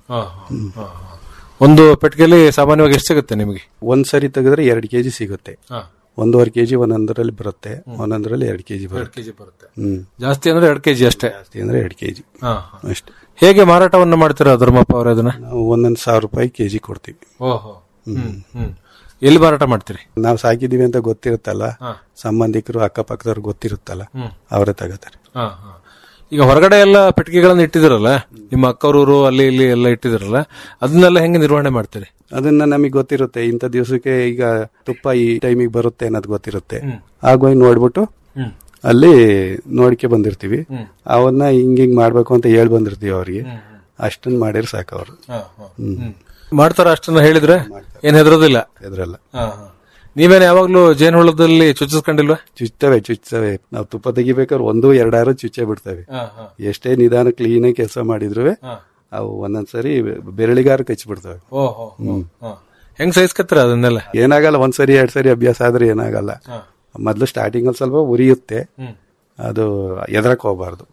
ಒಂದು ಪೆಟ್ಟಿಗೆಯಲ್ಲಿ ಸಾಮಾನ್ಯವಾಗಿ ಎಷ್ಟು ಸಿಗುತ್ತೆ ನಿಮಗೆ ಒಂದ್ ಸರಿ ತೆಗೆದ್ರೆ ಎರಡು ಕೆಜಿ ಸಿಗುತ್ತೆ ಒಂದೂವರೆ ಕೆಜಿ ಒಂದೊಂದರಲ್ಲಿ ಬರುತ್ತೆ ಒಂದೊಂದರಲ್ಲಿ ಎರಡು ಕೆಜಿ ಬರುತ್ತೆ ಕೆಜಿ ಬರುತ್ತೆ ಹ್ಮ್ ಜಾಸ್ತಿ ಅಂದ್ರೆ ಎರಡು ಕೆಜಿ ಅಷ್ಟೇ ಜಾಸ್ತಿ ಅಂದ್ರೆ ಎರಡು ಕೆಜಿ ಅಷ್ಟೇ ಹೇಗೆ ಮಾರಾಟವನ್ನ ಮಾಡ್ತೀರಾ ಧರ್ಮಪ್ಪ ಅವರ ಅದನ್ನ ನಾವು ಒಂದೊಂದು ಸಾವಿರ ರೂಪಾಯಿ ಕೆಜಿ ಕೊಡ್ತೀವಿ ಓಹೋ ಹ್ಮ್ ಎಲ್ಲಿ ಮಾರಾಟ ಮಾಡ್ತೀರಿ ನಾವು ಸಾಕಿದೀವಿ ಅಂತ ಗೊತ್ತಿರುತ್ತಲ್ಲ ಸಂಬಂಧಿಕರು ಅಕ್ಕಪಕ್ಕದವ್ರು ಗೊತ್ತಿರುತ್ತಲ್ಲ ಅವರೇ ತಗೋತಾರೆ ಈಗ ಹೊರಗಡೆ ಎಲ್ಲ ಪೆಟ್ಟಿಗೆಗಳನ್ನ ಇಟ್ಟಿದಿರಲ್ಲ ನಿಮ್ಮ ಅಕ್ಕರೂರು ಅಲ್ಲಿ ಇಲ್ಲಿ ಎಲ್ಲ ಇಟ್ಟಿದಿರಲ್ಲ ಅದನ್ನೆಲ್ಲ ಹೆಂಗೆ ನಿರ್ವಹಣೆ ಮಾಡ್ತೀರಿ ಅದನ್ನ ನಮಗೆ ಗೊತ್ತಿರುತ್ತೆ ಇಂಥ ದಿವಸಕ್ಕೆ ಈಗ ತುಪ್ಪ ಈ ಟೈಮಿಗೆ ಬರುತ್ತೆ ಅನ್ನೋದು ಗೊತ್ತಿರುತ್ತೆ ಆಗೋಗಿ ನೋಡ್ಬಿಟ್ಟು ಅಲ್ಲಿ ನೋಡ್ಕೆ ಬಂದಿರ್ತೀವಿ ಅವನ್ನ ಹಿಂಗ್ ಹಿಂಗ್ ಮಾಡ್ಬೇಕು ಅಂತ ಹೇಳ್ ಬಂದಿರ್ತೀವಿ ಅವ್ರಿಗೆ ಅಷ್ಟನ್ನ ಮಾಡಿದ್ರೆ ಸಾಕು ಅವರು ಹ್ಮ್ ಮಾಡ್ತಾರ ಅಷ್ಟನ್ನ ಹೇಳಿದ್ರೆ ಏನ್ ಹೆದರೋದಿಲ್ಲ ಎದ್ರಲ್ಲ ನೀವೇನು ಯಾವಾಗ್ಲೂ ಜೇನುಹುಳದಲ್ಲಿ ಚುಚ್ಚಿಸ್ಕೊಂಡಿಲ್ವಾ ಚುಚ್ತವೆ ಚುಚ್ತವೆ ನಾವು ತುಪ್ಪ ತೆಗಿಬೇಕಾದ್ರೆ ಒಂದು ಎರಡಾರು ಚುಚ್ಚೆ ಬಿಡ್ತವೆ ಎಷ್ಟೇ ನಿಧಾನ ಕ್ಲೀನ್ ಕೆಲಸ ಮಾಡಿದ್ರು ಅವು ಒಂದೊಂದ್ಸರಿ ಬೆರಳಿಗಾರ ಕಚ್ಚಿಬಿಡ್ತವೆ ಓಹೋ ಹೆಂಗ್ ಸಹಿಸ್ಕತ್ತೀರ ಅದನ್ನೆಲ್ಲ ಏನಾಗಲ್ಲ ಒಂದ್ಸರಿ ಎರಡ್ ಸರಿ ಅಭ್ಯಾಸ ಆದ್ರೆ ಏನಾಗಲ್ಲ ಮೊದ್ಲು ಸ್ಟಾರ್ಟಿಂಗ್ ಅಲ್ಲಿ ಸ್ವಲ್ಪ ಉರಿಯುತ್ತೆ ಅದು ಎದ್ರಕ್ ಹೋಗ್ಬಾರ್ದು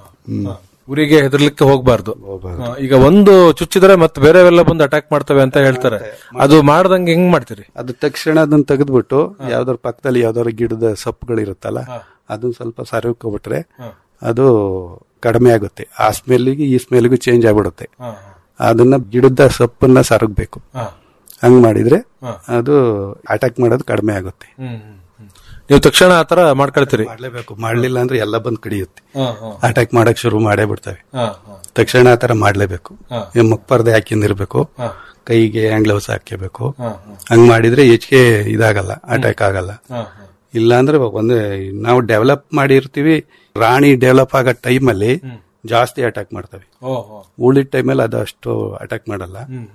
ಊರಿಗೆ ಹೆದರ್ಲಿಕ್ಕೆ ಹೋಗ್ಬಾರ್ದು ಹೋಗ್ಬಾರ್ದು. ಹಾ, ಈಗ ಒಂದು ಚುಚ್ಚಿದ್ರೆ ಮತ್ತೆ ಬೇರೆವೆಲ್ಲ ಬಂದು ಅಟ್ಯಾಕ್ ಮಾಡ್ತವೆ ಅಂತ ಹೇಳ್ತಾರೆ ಅದು ಮಾಡ್ದಂಗೆ ಹೆಂಗ್ ಮಾಡ್ತೀರಿ ಅದು ತಕ್ಷಣ ಅದನ್ನ ತೆಗೆದ್ಬಿಟ್ಟು ಯಾವ್ದಾದ್ರು ಪಕ್ಕದಲ್ಲಿ ಯಾವ್ದಾದ್ರು ಗಿಡದ ಸೊಪ್ಪುಗಳಿರುತ್ತಲ್ಲ ಅದನ್ನ ಸ್ವಲ್ಪ ಸರಿಕೋಬಿಟ್ರೆ ಅದು ಕಡಿಮೆ ಆಗುತ್ತೆ ಆ ಸ್ಮೆಲ್ಲಿಗೆ ಈ ಸ್ಮೆಲ್ಗೂ ಚೇಂಜ್ ಆಗ್ಬಿಡುತ್ತೆ ಅದನ್ನ ಗಿಡದ ಸೊಪ್ಪನ್ನ ಸರಗ್ಬೇಕು ಹಂಗ್ ಮಾಡಿದ್ರೆ ಅದು ಅಟ್ಯಾಕ್ ಮಾಡೋದು ಕಡಿಮೆ ಆಗುತ್ತೆ ನೀವು ತಕ್ಷಣ ಆತರ ಮಾಡ್ಕೊಳ್ತೀರಿ ಮಾಡ್ಲೇಬೇಕು ಮಾಡ್ಲಿಲ್ಲ ಅಂದ್ರೆ ಎಲ್ಲ ಬಂದ್ ಕಡಿಯುತ್ತೆ ಅಟ್ಯಾಕ್ ಮಾಡಕ್ ಶುರು ಮಾಡೇ ಬಿಡ್ತವೆ ತಕ್ಷಣ ಆತರ ಮಾಡ್ಲೇಬೇಕು ಈ ಮುಖಪರ್ದೆ ಹಾಕಿಂದಿರ್ಬೇಕು ಕೈಗೆ ಗ್ಲೌಸ್ ಹಾಕಬೇಕು ಹಂಗ್ ಮಾಡಿದ್ರೆ ಹೆಚ್ಚಿಗೆ ಇದಾಗಲ್ಲ ಅಟ್ಯಾಕ್ ಆಗಲ್ಲ ಇಲ್ಲ ಅಂದ್ರೆ ಒಂದು ನಾವು ಡೆವಲಪ್ ಮಾಡಿರ್ತೀವಿ ರಾಣಿ ಡೆವಲಪ್ ಆಗೋ ಟೈಮಲ್ಲಿ ಜಾಸ್ತಿ ಅಟ್ಯಾಕ್ ಮಾಡ್ತವೆ ಉಳಿದ ಟೈಮಲ್ಲಿ ಅದು ಅಷ್ಟು ಅಟ್ಯಾಕ್ ಮಾಡಲ್ಲ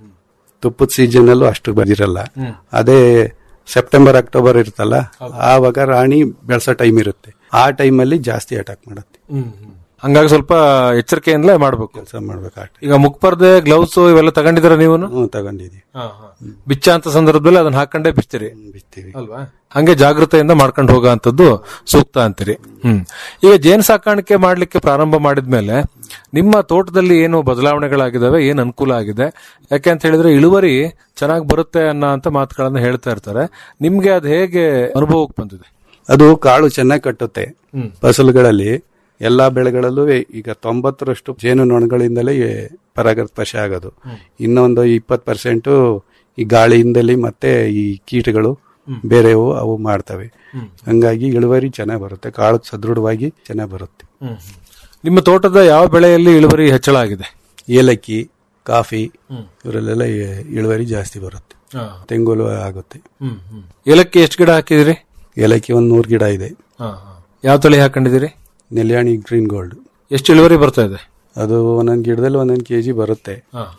ತುಪ್ಪದ ಸೀಸನ್ ಅಲ್ಲೂ ಅಷ್ಟು ಬಂದಿರಲ್ಲ ಅದೇ ಸೆಪ್ಟೆಂಬರ್ ಅಕ್ಟೋಬರ್ ಇರುತ್ತಲ್ಲ ಆವಾಗ ರಾಣಿ ಬೆಳೆಸೋ ಟೈಮ್ ಇರುತ್ತೆ ಆ ಟೈಮಲ್ಲಿ ಜಾಸ್ತಿ ಅಟ್ಯಾಕ್ ಮಾಡುತ್ತೆ ಹಂಗಾಗಿ ಸ್ವಲ್ಪ ಎಚ್ಚರಿಕೆಯಿಂದಲೇ ಮಾಡ್ಬೇಕು ಕೆಲಸ ಮಾಡ್ಬೇಕು ಆ time. ಈಗ ಮುಖಪರ್ದೆ ಗ್ಲೌಸ್ ಇವೆಲ್ಲ ತಗೊಂಡಿದ್ದೀರಾ ನೀವು ಹ್ಞೂ ತಗೊಂಡಿದೀವಿ ಬಿಚ್ಚ ಅಂತ ಸಂದರ್ಭದಲ್ಲಿ ಅದನ್ನ ಹಾಕೊಂಡೇ ಬಿಚ್ತೀರಿ ಬಿತ್ತೀವಿ ಅಲ್ವಾ ಹಂಗೆ ಜಾಗೃತೆಯಿಂದ ಮಾಡ್ಕೊಂಡು ಹೋಗೋ ಅಂತದ್ದು ಸೂಕ್ತ ಅಂತೀರಿ ಹ್ಮ್ ಈಗ ಜೇನು ಸಾಕಾಣಿಕೆ ಮಾಡ್ಲಿಕ್ಕೆ ಪ್ರಾರಂಭ ಮಾಡಿದ್ಮೇಲೆ ನಿಮ್ಮ ತೋಟದಲ್ಲಿ ಏನು ಬದಲಾವಣೆಗಳಾಗಿದಾವೆ ಏನ್ ಅನುಕೂಲ ಆಗಿದೆ ಯಾಕೆ ಅಂತ ಹೇಳಿದ್ರೆ ಇಳುವರಿ ಚೆನ್ನಾಗಿ ಬರುತ್ತೆ ಅನ್ನೋ ಅಂತ ಮಾತುಗಳನ್ನ ಹೇಳ್ತಾ ಇರ್ತಾರೆ ನಿಮ್ಗೆ ಅದು ಹೇಗೆ ಅನುಭವಕ್ಕೆ ಬಂದಿದೆ ಅದು ಕಾಳು ಚೆನ್ನಾಗಿ ಕಟ್ಟುತ್ತೆ ಫಸಲುಗಳಲ್ಲಿ ಎಲ್ಲಾ ಬೆಳೆಗಳಲ್ಲೂ ಈಗ ತೊಂಬತ್ತರಷ್ಟು ಜೇನು ನೊಣಗಳಿಂದಲೇ ಪರಾಗಸ್ಪರ್ಶ ಆಗೋದು ಇನ್ನೊಂದು ಇಪ್ಪತ್ತು ಪರ್ಸೆಂಟ್ ಈ ಗಾಳಿಯಿಂದಲೇ ಮತ್ತೆ ಈ ಕೀಟಗಳು ಬೇರೆವು ಅವು ಮಾಡ್ತವೆ ಹಂಗಾಗಿ ಇಳುವರಿ ಚೆನ್ನಾಗಿ ಬರುತ್ತೆ ಕಾಳು ಸದೃಢವಾಗಿ ಚೆನ್ನಾಗಿ ಬರುತ್ತೆ ನಿಮ್ಮ ತೋಟದ ಯಾವ ಬೆಳೆಯಲ್ಲಿ ಇಳುವರಿ ಹೆಚ್ಚಳ ಆಗಿದೆ ಏಲಕ್ಕಿ ಕಾಫಿ ಇವರಲ್ಲೆಲ್ಲ ಇ- ಇಳುವರಿ ಜಾಸ್ತಿ ಬರುತ್ತೆ ತೆಂಗುಲು ಆಗುತ್ತೆ ಏಲಕ್ಕಿ ಎಷ್ಟು ಗಿಡ ಹಾಕಿದಿರಿ ಏಲಕ್ಕಿ ಒಂದ್ ನೂರು ಗಿಡ ಇದೆ ಯಾವ ತಳಿ ಹಾಕೊಂಡಿದಿರಿ ನೆಲ್ಯಾಣಿ ಗ್ರೀನ್ ಗೋಲ್ಡ್ ಎಷ್ಟು ಇಳುವರಿ ಬರ್ತಾ ಇದೆ ಅದು ಒಂದೊಂದು ಗಿಡದಲ್ಲಿ ಒಂದೊಂದು ಕೆಜಿ ಬರುತ್ತೆ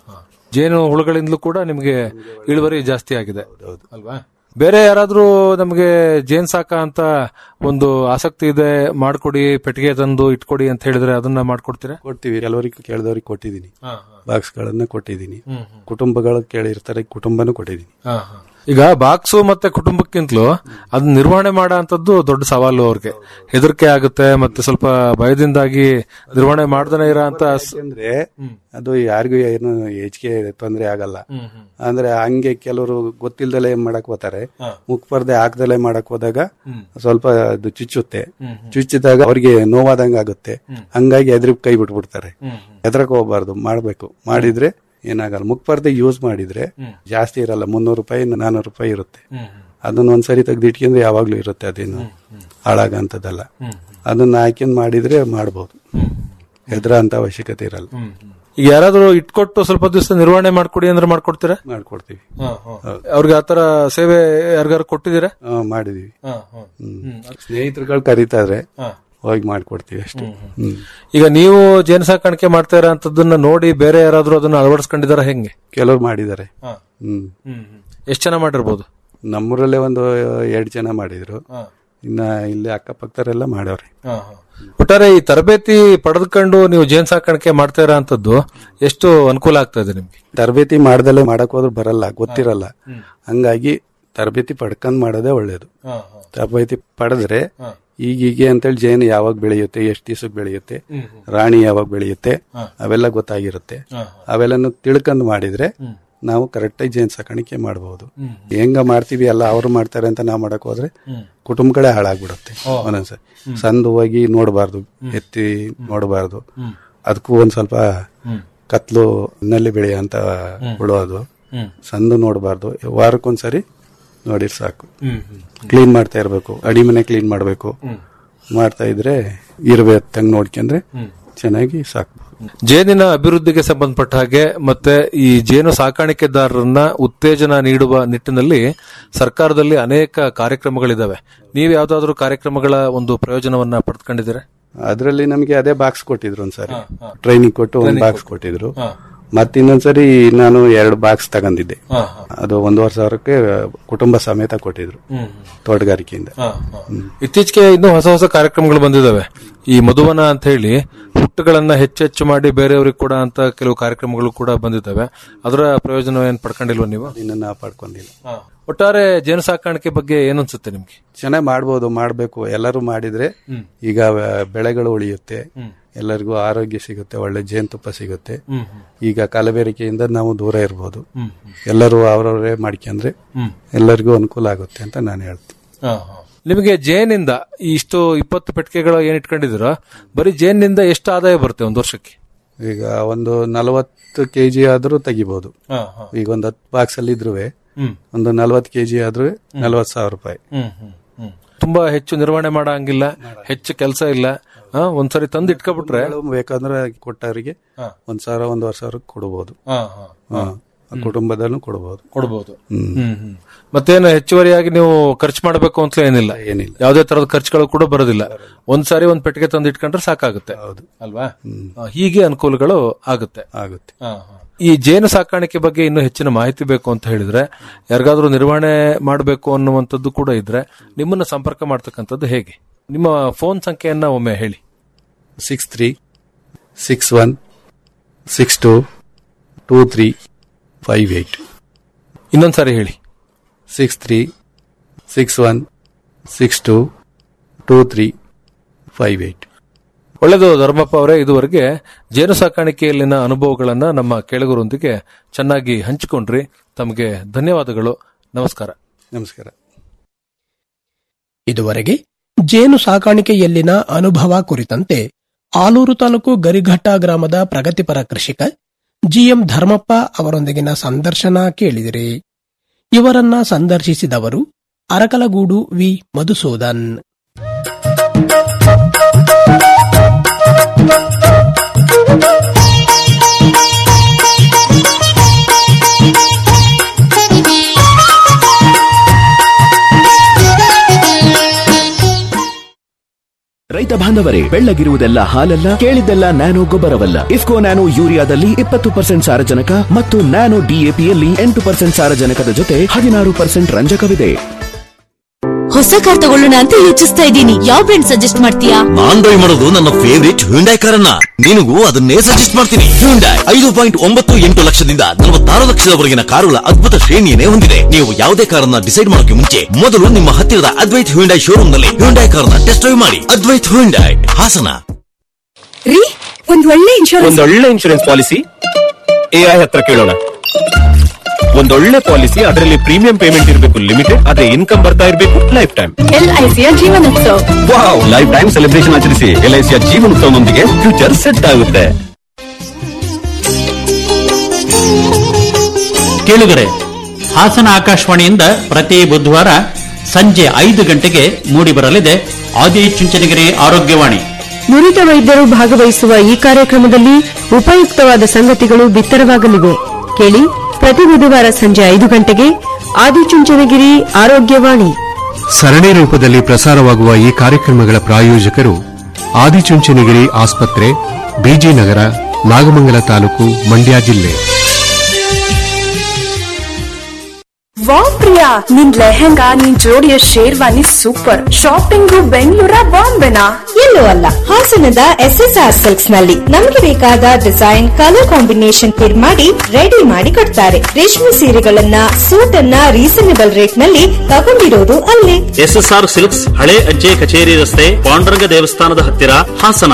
ಜೇನು ಹುಳುಗಳಿಂದಲೂ ಕೂಡ ನಿಮಗೆ ಇಳುವರಿ ಜಾಸ್ತಿ ಆಗಿದೆ ಅಲ್ವಾ ಬೇರೆ ಯಾರಾದ್ರೂ ನಮಗೆ ಜೇನ್ ಸಾಕ ಅಂತ ಒಂದು ಆಸಕ್ತಿ ಇದೆ ಮಾಡ್ಕೊಡಿ ಪೆಟ್ಟಿಗೆ ತಂದು ಇಟ್ಕೊಡಿ ಅಂತ ಹೇಳಿದ್ರೆ ಅದನ್ನ ಮಾಡ್ಕೊಡ್ತೀರಾ ಕೊಡ್ತೀವಿ ಕೆಲವರಿಗೆ ಕೇಳಿದವ್ರಿಗೆ ಕೊಟ್ಟಿದ್ದೀನಿ ಬಾಕ್ಸ್ ಗಳನ್ನ ಕೊಟ್ಟಿದ್ದೀನಿ ಕುಟುಂಬಗಳು ಕೇಳಿರ್ತಾರೆ ಕುಟುಂಬನೂ ಕೊಟ್ಟಿದ್ದೀನಿ ಈಗ ಬಾಕ್ಸು ಮತ್ತೆ ಕುಟುಂಬಕ್ಕಿಂತಲೂ ಅದನ್ನ ನಿರ್ವಹಣೆ ಮಾಡೋ ಅಂತದ್ದು ದೊಡ್ಡ ಸವಾಲು ಅವ್ರಿಗೆ ಹೆದರಿಕೆ ಆಗುತ್ತೆ ಮತ್ತೆ ಸ್ವಲ್ಪ ಭಯದಿಂದಾಗಿ ನಿರ್ವಹಣೆ ಮಾಡ್ದನೇ ಇರೋ ಅಂತ ಅಂದ್ರೆ ಅದು ಯಾರಿಗೂ ಏನು ಹೆಚ್ಚಿಗೆ ತೊಂದರೆ ಆಗಲ್ಲ ಅಂದ್ರೆ ಹಂಗೆ ಕೆಲವರು ಗೊತ್ತಿಲ್ದಲೆ ಏನ್ ಮಾಡಕ್ ಹೋಗ್ತಾರೆ ಮುಖಪರ್ದೆ ಹಾಕ್ದಲೆ ಮಾಡಕ್ ಹೋದಾಗ ಸ್ವಲ್ಪ ಅದು ಚುಚ್ಚುತ್ತೆ ಚುಚ್ಚಿದಾಗ ಅವ್ರಿಗೆ ನೋವಾದಂಗ ಆಗುತ್ತೆ ಹಂಗಾಗಿ ಎದ್ರಿ ಕೈ ಬಿಟ್ಬಿಡ್ತಾರೆ ಎದ್ರಕ್ ಹೋಗ್ಬಾರ್ದು ಮಾಡ್ಬೇಕು ಮಾಡಿದ್ರೆ ಏನಾಗಲ್ಲ ಮುಖಪರ್ದೆ ಯೂಸ್ ಮಾಡಿದ್ರೆ ಜಾಸ್ತಿ ಇರಲ್ಲ ಮುನ್ನೂರು ರೂಪಾಯಿ ನಾನೂರು ರೂಪಾಯಿ ಇರುತ್ತೆ ಅದನ್ನ ಒಂದ್ಸರಿ ತೆಗ್ದು ಇಟ್ಕೊಂಡ್ರೆ ಯಾವಾಗ್ಲೂ ಇರುತ್ತೆ ಅದೇನು ಹಾಳಾಗಂತದಲ್ಲ ಅದನ್ನ ಹಾಕ್ಯಂಡ್ ಮಾಡಿದ್ರೆ ಮಾಡ್ಬೋದು ಹೆದ್ರ ಅಂತ ಅವಶ್ಯಕತೆ ಇರಲ್ಲ ಈಗ ಯಾರಾದ್ರೂ ಇಟ್ಕೊಟ್ಟು ಸ್ವಲ್ಪ ದಿವಸ ನಿರ್ವಹಣೆ ಮಾಡ್ಕೊಡಿ ಅಂದ್ರೆ ಮಾಡ್ಕೊಡ್ತೀರಾ ಮಾಡ್ಕೊಡ್ತೀವಿ ಅವ್ರಿಗೆ ಆತರ ಸೇವೆ ಯಾರಿಗಾರು ಕೊಟ್ಟಿದ್ದೀರಾ ಆ, ಮಾಡಿದೀವಿ ಹ್ಮ್. ಸ್ನೇಹಿತರುಗಳು ಕರೀತಾ ಇದ್ರೆ ಹೋಗಿ ಮಾಡ್ಕೊಡ್ತೀವಿ ಅಷ್ಟೇ ಹ್ಮ್ ಈಗ ನೀವು ಜೇನು ಸಾಕಾಣಿಕೆ ಮಾಡ್ತಾ ಇರೋ ಅಂತದನ್ನ ನೋಡಿ ಬೇರೆ ಯಾರಾದ್ರೂ ಅದನ್ನ ಅಳವಡಿಸ್ಕೊಂಡಿದಾರ ಹೆಂಗೆ ಕೆಲವ್ರು ಮಾಡಿದ್ದಾರೆ ಹ್ಮ್ ಎಷ್ಟು ಜನ ಮಾಡಿರ್ಬೋದು ನಮ್ಮೂರಲ್ಲೇ ಒಂದು ಎರಡ್ ಜನ ಮಾಡಿದ್ರು ಇನ್ನ ಇಲ್ಲಿ ಅಕ್ಕಪಕ್ಕದರೆಲ್ಲ ಮಾಡವ್ರೆ ಒಟ್ಟಾರೆ ಈ ತರಬೇತಿ ಪಡೆದುಕೊಂಡು ನೀವು ಜೇನು ಸಾಕಾಣಿಕೆ ಮಾಡ್ತಾ ಇರೋ ಅಂತದ್ದು ಎಷ್ಟು ಅನುಕೂಲ ಆಗ್ತಾ ಇದೆ ನಿಮ್ಗೆ ತರಬೇತಿ ಮಾಡ್ದಲೆ ಮಾಡಕ್ ಹೋದ್ರೆ ಬರಲ್ಲ ಗೊತ್ತಿರಲ್ಲ ಹಂಗಾಗಿ ತರಬೇತಿ ಪಡ್ಕೊಂಡ್ ಮಾಡೋದೇ ಒಳ್ಳೇದು ತರಬೇತಿ ಪಡೆದ್ರೆ ಈಗೀಗೆ ಅಂತೇಳಿ ಜೇನು ಯಾವಾಗ ಬೆಳೆಯುತ್ತೆ ಎಷ್ಟು ದಿವಸಕ್ಕೆ ಬೆಳೆಯುತ್ತೆ ರಾಣಿ ಯಾವಾಗ ಬೆಳೆಯುತ್ತೆ ಅವೆಲ್ಲ ಗೊತ್ತಾಗಿರುತ್ತೆ ಅವೆಲ್ಲನು ತಿಳ್ಕೊಂಡ್ ಮಾಡಿದ್ರೆ ನಾವು ಕರೆಕ್ಟಾಗಿ ಜೇನು ಸಾಕಾಣಿಕೆ ಮಾಡಬಹುದು ಹೆಂಗ ಮಾಡ್ತೀವಿ ಎಲ್ಲ ಅವ್ರು ಮಾಡ್ತಾರೆ ಅಂತ ನಾವು ಮಾಡಕ್ ಹೋದ್ರೆ ಕುಟುಂಬಗಳೇ ಹಾಳಾಗ್ಬಿಡುತ್ತೆ ಒಂದೊಂದ್ಸರಿ ಸಂದು ಹೋಗಿ ನೋಡಬಾರ್ದು ಎತ್ತಿ ನೋಡಬಾರ್ದು ಅದಕ್ಕೂ ಒಂದ್ ಸ್ವಲ್ಪ ಕತ್ಲು ನಲ್ಲಿ ಬೆಳೆಯಂತ ಹುಳು ಅದು ಸಂದು ನೋಡಬಾರ್ದು ವಾರಕ್ಕೊಂದ್ಸರಿ ನೋಡಿರ್ ಸಾಕು ಕ್ಲೀನ್ ಮಾಡ್ತಾ ಇರ್ಬೇಕು ಅಡಿ ಮನೆ ಕ್ಲೀನ್ ಮಾಡ್ಬೇಕು ಮಾಡ್ತಾ ಇದ್ರೆ ಇರುವೆ ತಂಗ್ ನೋಡ್ಕೊಂಡ್ರೆ ಚೆನ್ನಾಗಿ ಸಾಕು ಜೇನಿನ ಅಭಿವೃದ್ಧಿಗೆ ಸಂಬಂಧಪಟ್ಟ ಹಾಗೆ ಮತ್ತೆ ಈ ಜೇನು ಸಾಕಾಣಿಕೆದಾರರನ್ನ ಉತ್ತೇಜನ ನೀಡುವ ನಿಟ್ಟಿನಲ್ಲಿ ಸರ್ಕಾರದಲ್ಲಿ ಅನೇಕ ಕಾರ್ಯಕ್ರಮಗಳಿದಾವೆ ನೀವು ಯಾವ್ದಾದ್ರು ಕಾರ್ಯಕ್ರಮಗಳ ಒಂದು ಪ್ರಯೋಜನವನ್ನ ಪಡೆದುಕೊಂಡಿದ್ದೀರಾ ಅದ್ರಲ್ಲಿ ನಮಗೆ ಅದೇ ಬಾಕ್ಸ್ ಕೊಟ್ಟಿದ್ರು ಒಂದ್ಸರಿ ಟ್ರೈನಿಂಗ್ ಕೊಟ್ಟು ಒಂದ್ ಬಾಕ್ಸ್ ಕೊಟ್ಟಿದ್ರು ಮತ್ತೆ ಇನ್ನೊಂದ್ಸರಿ ನಾನು ಎರಡು ಬಾಕ್ಸ್ ತಗೊಂಡಿದ್ದೆ ಅದು ಒಂದೂವರೆ ಸಾವಿರಕ್ಕೆ ಕುಟುಂಬ ಸಮೇತ ಕೊಟ್ಟಿದ್ರು ತೋಟಗಾರಿಕೆಯಿಂದ ಇತ್ತೀಚೆಗೆ ಇನ್ನು ಹೊಸ ಹೊಸ ಕಾರ್ಯಕ್ರಮಗಳು ಬಂದಿದಾವೆ ಈ ಮಧುವನ ಅಂತ ಹೇಳಿ ಹುಟ್ಟುಗಳನ್ನ ಹೆಚ್ಚೆಚ್ಚು ಮಾಡಿ ಬೇರೆಯವ್ರಿಗೆ ಕೂಡ ಅಂತ ಕೆಲವು ಕಾರ್ಯಕ್ರಮಗಳು ಕೂಡ ಬಂದಿದ್ದಾವೆ ಅದರ ಪ್ರಯೋಜನ ಏನ್ ಪಡ್ಕೊಂಡಿಲ್ವಾ ನೀವು ಇನ್ನು ನಾ ಪಡ್ಕೊಂಡಿಲ್ಲ ಒಟ್ಟಾರೆ ಜೇನು ಸಾಕಾಣಿಕೆ ಬಗ್ಗೆ ಏನ್ ಅನ್ಸುತ್ತೆ ನಿಮ್ಗೆ ಚೆನ್ನಾಗಿ ಮಾಡ್ಬೋದು ಮಾಡ್ಬೇಕು ಎಲ್ಲರೂ ಮಾಡಿದ್ರೆ ಈಗ ವ- ಬೆಳೆಗಳು ಉಳಿಯುತ್ತೆ ಎಲ್ಲರಿಗೂ ಆರೋಗ್ಯ ಸಿಗುತ್ತೆ ಒಳ್ಳೆ ಜೇನುತುಪ್ಪ ಸಿಗುತ್ತೆ ಈಗ ಕಲಬೆರಕೆಯಿಂದ ನಾವು ದೂರ ಇರ್ಬೋದು ಎಲ್ಲರೂ ಅವರವರೇ ಮಾಡ್ಕೊಂಡ್ರೆ ಎಲ್ಲರಿಗೂ ಅನುಕೂಲ ಆಗುತ್ತೆ ಅಂತ ನಾನು ಹೇಳ್ತೀನಿ ನಿಮಗೆ ಜೇನಿಂದ ಈ ಇಷ್ಟು ಇಪ್ಪತ್ತು ಪೆಟ್ಟಿಗೆಗಳು ಏನ್ ಇಟ್ಕೊಂಡಿದ್ದೀರೋ ಬರೀ ಜೇನಿನಿಂದ ಎಷ್ಟು ಆದಾಯ ಬರುತ್ತೆ ಒಂದು ವರ್ಷಕ್ಕೆ ಈಗ ಒಂದು ನಲವತ್ತು ಕೆಜಿ ಆದ್ರೂ ತೆಗಿಬಹುದು ಈಗ ಒಂದು ಹತ್ತು ಬಾಕ್ಸ್ ಅಲ್ಲಿ ಇದ್ರು ಒಂದು ನಲವತ್ತು ಕೆಜಿ ಆದ್ರೂ ನಲವತ್ತು ಸಾವಿರ ರೂಪಾಯಿ ತುಂಬಾ ಹೆಚ್ಚು ನಿರ್ವಹಣೆ ಮಾಡಂಗಿಲ್ಲ ಹೆಚ್ಚು ಕೆಲಸ ಇಲ್ಲ ಆ, ಒಂದ್ಸರಿ ತಂದು ಇಟ್ಕೊಬಿಟ್ರೆ ಬೆಳೆಗಳು ಬೇಕಾದ್ರೆ ಕೊಟ್ಟವರಿಗೆ ಒಂದ್ ಸಾವಿರ ಒಂದೂವರೆ ಸಾವಿರ ಕೊಡಬಹುದು ಕುಟುಂಬದಲ್ಲೂ ಕೊಡಬಹುದು ಕೊಡಬಹುದು ಮತ್ತೇನು ಹೆಚ್ಚುವರಿಯಾಗಿ ನೀವು ಖರ್ಚು ಮಾಡಬೇಕು ಅಂತ ಏನಿಲ್ಲ ಏನಿಲ್ಲ. ಯಾವುದೇ ತರದ ಖರ್ಚುಗಳು ಕೂಡ ಬರೋದಿಲ್ಲ ಒಂದ್ ಸಾರಿ ಒಂದ್ ಪೆಟ್ಟಿಗೆ ತಂದು ಇಟ್ಕೊಂಡ್ರೆ ಸಾಕಾಗುತ್ತೆ ಹೌದು ಅಲ್ವಾ ಆ, ಹೀಗೆ ಅನುಕೂಲಗಳು ಆಗುತ್ತೆ ಆಗುತ್ತೆ ಈ ಜೇನು ಸಾಕಾಣಿಕೆ ಬಗ್ಗೆ ಇನ್ನೂ ಹೆಚ್ಚಿನ ಮಾಹಿತಿ ಬೇಕು ಅಂತ ಹೇಳಿದ್ರೆ ಯಾರಿಗಾದ್ರೂ ನಿರ್ವಹಣೆ ಮಾಡಬೇಕು ಅನ್ನುವಂಥದ್ದು ಕೂಡ ಇದ್ರೆ ನಿಮ್ಮನ್ನ ಸಂಪರ್ಕ ಮಾಡ್ತಕ್ಕಂಥದ್ದು ಹೇಗೆ ನಿಮ್ಮ ಫೋನ್ ಸಂಖ್ಯೆಯನ್ನ ಒಮ್ಮೆ ಹೇಳಿ six three six one six two two three five eight ಇನ್ನೊಂದ್ಸಾರಿ ಹೇಳಿ six three six one six two two three five eight ಒಳ್ಳೆಯದು ಧರ್ಮಪ್ಪ ಅವರೇ ಇದುವರೆಗೆ ಜೇನು ಸಾಕಾಣಿಕೆಯಲ್ಲಿನ ಅನುಭವಗಳನ್ನ ನಮ್ಮ ಕೆಳಗರೊಂದಿಗೆ ಚೆನ್ನಾಗಿ ಹಂಚಿಕೊಂಡ್ರಿ ತಮಗೆ ಧನ್ಯವಾದಗಳು ನಮಸ್ಕಾರ ನಮಸ್ಕಾರ ಇದುವರೆಗೆ ಜೇನು ಸಾಕಾಣಿಕೆಯಲ್ಲಿನ ಅನುಭವ ಕುರಿತಂತೆ ಆಲೂರು ತಾಲೂಕು ಗರಿಘಟ್ಟ ಗ್ರಾಮದ ಪ್ರಗತಿಪರ ಕೃಷಿಕ ಜಿಎಂ ಧರ್ಮಪ್ಪ ಅವರೊಂದಿಗಿನ ಸಂದರ್ಶನ ಕೇಳಿದಿರಿ ಇವರನ್ನ ಸಂದರ್ಶಿಸಿದವರು ಅರಕಲಗೂಡು ವಿ ಮಧುಸೂದನ್ ರೈತ ಬಾಂಧವರೇ ಬೆಳ್ಳಗಿರುವುದೆಲ್ಲ ಹಾಲಲ್ಲ ಕೇಳಿದ್ದೆಲ್ಲ ನ್ಯಾನೋ ಗೊಬ್ಬರವಲ್ಲ ಇಫ್ಕೋ ನ್ಯಾನೋ ಯೂರಿಯಾದಲ್ಲಿ ಇಪ್ಪತ್ತು ಪರ್ಸೆಂಟ್ ಸಾರಜನಕ ಮತ್ತು ನ್ಯಾನೋ ಡಿಎಪಿಯಲ್ಲಿ ಎಂಟು ಪರ್ಸೆಂಟ್ ಸಾರಜನಕದ ಜೊತೆ ಹದಿನಾರು ಪರ್ಸೆಂಟ್ ರಂಜಕವಿದೆ ಹೊಸ ಕಾರ್ ತಗೊಳ್ಳೋಣ ಅಂತ ಯೋಚಿಸ್ತಾ ಇದ್ದೀನಿ ಯಾವ ಬ್ರ್ಯಾಂಡ್ ಸಜೆಸ್ಟ್ ಮಾಡ್ತೀಯಾ ನಾನ್ ಬೈ ಮಾಡೋದು ನನ್ನ ಫೇವರಿಟ್ ಹ್ಯುಂಡೈ ಕಾರನ್ನ ನಿನಗೂ ಅದನ್ನೇ ಸಜೆಸ್ಟ್ ಮಾಡ್ತೀನಿ ಹ್ಯುಂಡೈ ಐದು ಪಾಯಿಂಟ್ ಒಂಬತ್ತು ಎಂಟು ಲಕ್ಷದಿಂದ ನಲವತ್ತಾರು ಲಕ್ಷದವರೆಗಿನ ಕಾರುಗಳ ಅದ್ಭುತ ಶ್ರೇಣಿಯನ್ನೇ ಹೊಂದಿದೆ ನೀವು ಯಾವುದೇ ಕಾರನ್ನ ಡಿಸೈಡ್ ಮಾಡೋಕೆ ಮುಂಚೆ ಮೊದಲು ನಿಮ್ಮ ಹತ್ತಿರದ ಅದ್ವೈತ್ ಹ್ಯುಂಡೈ ಶೋರೂಮ್ ನಲ್ಲಿ ಹ್ಯುಂಡೈ ಕಾರನ್ನ ಟೆಸ್ಟ್ ಡ್ರೈವ್ ಮಾಡಿ ಅದ್ವೈತ್ ಹ್ಯುಂಡೈ ಹಾಸನ ರೀ ಒಂದ್ ಒಳ್ಳೆ ಇನ್ಶೂರೆನ್ಸ್ ಒಂದೊಳ್ಳೆ ಇನ್ಶೂರೆನ್ಸ್ ಪಾಲಿಸಿ ಎಐ ಹತ್ರ ಕೇಳೋಣ ಒಂದೊಳ್ಳೆ ಪಾಲಿಸಿ ಅದರಲ್ಲಿ ಪ್ರೀಮಿಯಂ ಪೇಮೆಂಟ್ ಇರಬೇಕು ಲಿಮಿಟೆಡ್ ಅದೇ ಇನ್ಕಮ್ ಬರ್ತಾ ಇರಬೇಕು ಲೈಫ್ ಟೈಮ್ ಎಲ್ಐಸಿಯ Jeevan Utsav wow lifetime celebration ಆಚರಿಸಿ ಎಲ್ಐಸಿಯ ಜೀವನೋತ್ಸವದೊಂದಿಗೆ ಫ್ಯೂಚರ್ ಸೆಟ್ ಆಗುತ್ತೆ ಕೇಳುಗರೆ ಹಾಸನ ಆಕಾಶವಾಣಿಯಿಂದ ಪ್ರತಿ ಬುಧವಾರ ಸಂಜೆ ಐದು ಗಂಟೆಗೆ ಮೂಡಿಬರಲಿದೆ ಆದಿಚುಂಚನಗಿರಿ ಆರೋಗ್ಯವಾಣಿ ನುರಿತ ವೈದ್ಯರು ಭಾಗವಹಿಸುವ ಈ ಕಾರ್ಯಕ್ರಮದಲ್ಲಿ ಉಪಯುಕ್ತವಾದ ಸಂಗತಿಗಳು ಬಿತ್ತರವಾಗಲಿವೆ ಕೇಳಿ ಪ್ರತಿ ಬುಧವಾರ ಸಂಜೆ ಐದು ಗಂಟೆಗೆ ಆದಿಚುಂಚನಗಿರಿ ಆರೋಗ್ಯವಾಣಿ ಸರಣಿ ರೂಪದಲ್ಲಿ ಪ್ರಸಾರವಾಗುವ ಈ ಕಾರ್ಯಕ್ರಮಗಳ ಪ್ರಾಯೋಜಕರು ಆದಿಚುಂಚನಗಿರಿ ಆಸ್ಪತ್ರೆ ಬಿಜಿ ನಗರ ನಾಗಮಂಗಲ ತಾಲೂಕು ಮಂಡ್ಯ ಜಿಲ್ಲೆ ವಾವ್ ಪ್ರಿಯಾ ನಿನ್ ಲೆಹೆಂಗಾ ನಿನ್ ಜೋಡಿಯ ಶೇರ್ವಾನಿ ಸೂಪರ್ ಶಾಪಿಂಗು ಬೆಂಗಳೂರ ಬಾಂಬೆನಾ ಎಲ್ಲೂ ಅಲ್ಲ ಹಾಸನದ ಎಸ್ಎಸ್ಆರ್ ಸಿಲ್ಕ್ಸ್ ನಲ್ಲಿ ನಮಗೆ ಬೇಕಾದ ಡಿಸೈನ್ ಕಲರ್ ಕಾಂಬಿನೇಷನ್ ಫಿಟ್ ಮಾಡಿ ರೆಡಿ ಮಾಡಿ ಕೊಡ್ತಾರೆ ರೇಷ್ಮೆ ಸೀರೆಗಳನ್ನ ಸೂಟ್ ಅನ್ನ ರೀಸನೇಬಲ್ ರೇಟ್ ನಲ್ಲಿ ತಗೊಂಡಿರೋದು ಅಲ್ಲೇ ಎಸ್ಎಸ್ಆರ್ ಸಿಲ್ಕ್ಸ್ ಹಳೆ ಅಜ್ಜೆ ಕಚೇರಿ ರಸ್ತೆ ಪಾಂಡುರಂಗ ದೇವಸ್ಥಾನದ ಹತ್ತಿರ ಹಾಸನ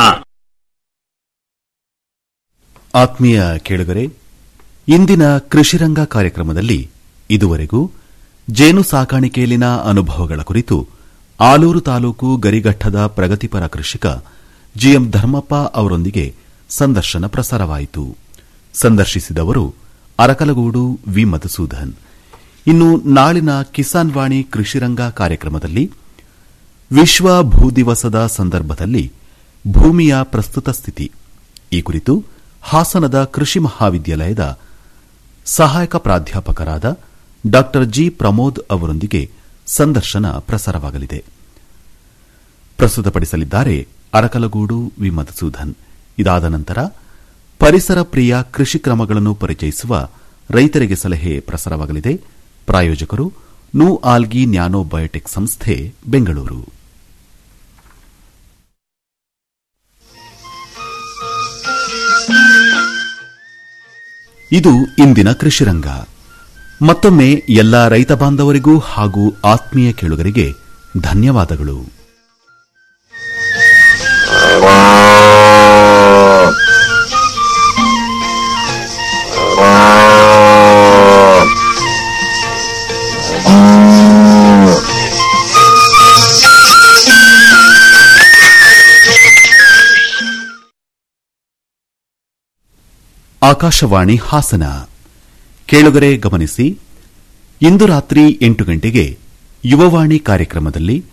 ಆತ್ಮೀಯ ಕೇಳುಗರೆ ಇಂದಿನ ಕೃಷಿರಂಗ ಕಾರ್ಯಕ್ರಮದಲ್ಲಿ ಇದುವರೆಗೂ ಜೇನು ಸಾಕಾಣಿಕೆಯಲ್ಲಿನ ಅನುಭವಗಳ ಕುರಿತು ಆಲೂರು ತಾಲೂಕು ಗರಿಘಟ್ಟದ ಪ್ರಗತಿಪರ ಕೃಷಿಕ ಜಿಎಂ ಧರ್ಮಪ್ಪ ಅವರೊಂದಿಗೆ ಸಂದರ್ಶನ ಪ್ರಸಾರವಾಯಿತು ಸಂದರ್ಶಿಸಿದವರು ಅರಕಲಗೂಡು ವಿ ಮಧುಸೂದನ್ ಇನ್ನು ನಾಳಿನ ಕಿಸಾನ್ ವಾಣಿ ಕೃಷಿರಂಗ ಕಾರ್ಯಕ್ರಮದಲ್ಲಿ ವಿಶ್ವ ಭೂ ದಿವಸದ ಸಂದರ್ಭದಲ್ಲಿ ಭೂಮಿಯ ಪ್ರಸ್ತುತ ಸ್ಥಿತಿ ಈ ಕುರಿತು ಹಾಸನದ ಕೃಷಿ ಮಹಾವಿದ್ಯಾಲಯದ ಸಹಾಯಕ ಪ್ರಾಧ್ಯಾಪಕರಾದ ಡಾ ಜಿ ಪ್ರಮೋದ್ ಅವರೊಂದಿಗೆ ಸಂದರ್ಶನ ಪ್ರಸಾರವಾಗಲಿದೆ ಪ್ರಸ್ತುತಪಡಿಸಲಿದ್ದಾರೆ ಅರಕಲಗೂಡು ವಿ ಮಧುಸೂದನ್ ಇದಾದ ನಂತರ ಪರಿಸರ ಪ್ರಿಯ ಕೃಷಿ ಕ್ರಮಗಳನ್ನು ಪರಿಚಯಿಸುವ ರೈತರಿಗೆ ಸಲಹೆ ಪ್ರಸಾರವಾಗಲಿದೆ ಪ್ರಾಯೋಜಕರು ನು ಆಲ್ಗಿ ನ್ಯಾನೋ ಬಯೋಟೆಕ್ ಸಂಸ್ಥೆ ಬೆಂಗಳೂರು ಇದು ಇಂದಿನ ಕೃಷಿರಂಗ ಮತ್ತೊಮ್ಮೆ ಎಲ್ಲ ರೈತ ಬಾಂಧವರಿಗೂ ಹಾಗೂ ಆತ್ಮೀಯ ಕೇಳುಗರಿಗೆ ಧನ್ಯವಾದಗಳು ಆಕಾಶವಾಣಿ ಹಾಸನ ಕೇಳುಗರೆ ಗಮನಿಸಿ ಇಂದು ರಾತ್ರಿ ಎಂಟು ಗಂಟೆಗೆ ಯುವವಾಣಿ ಕಾರ್ಯಕ್ರಮದಲ್ಲಿ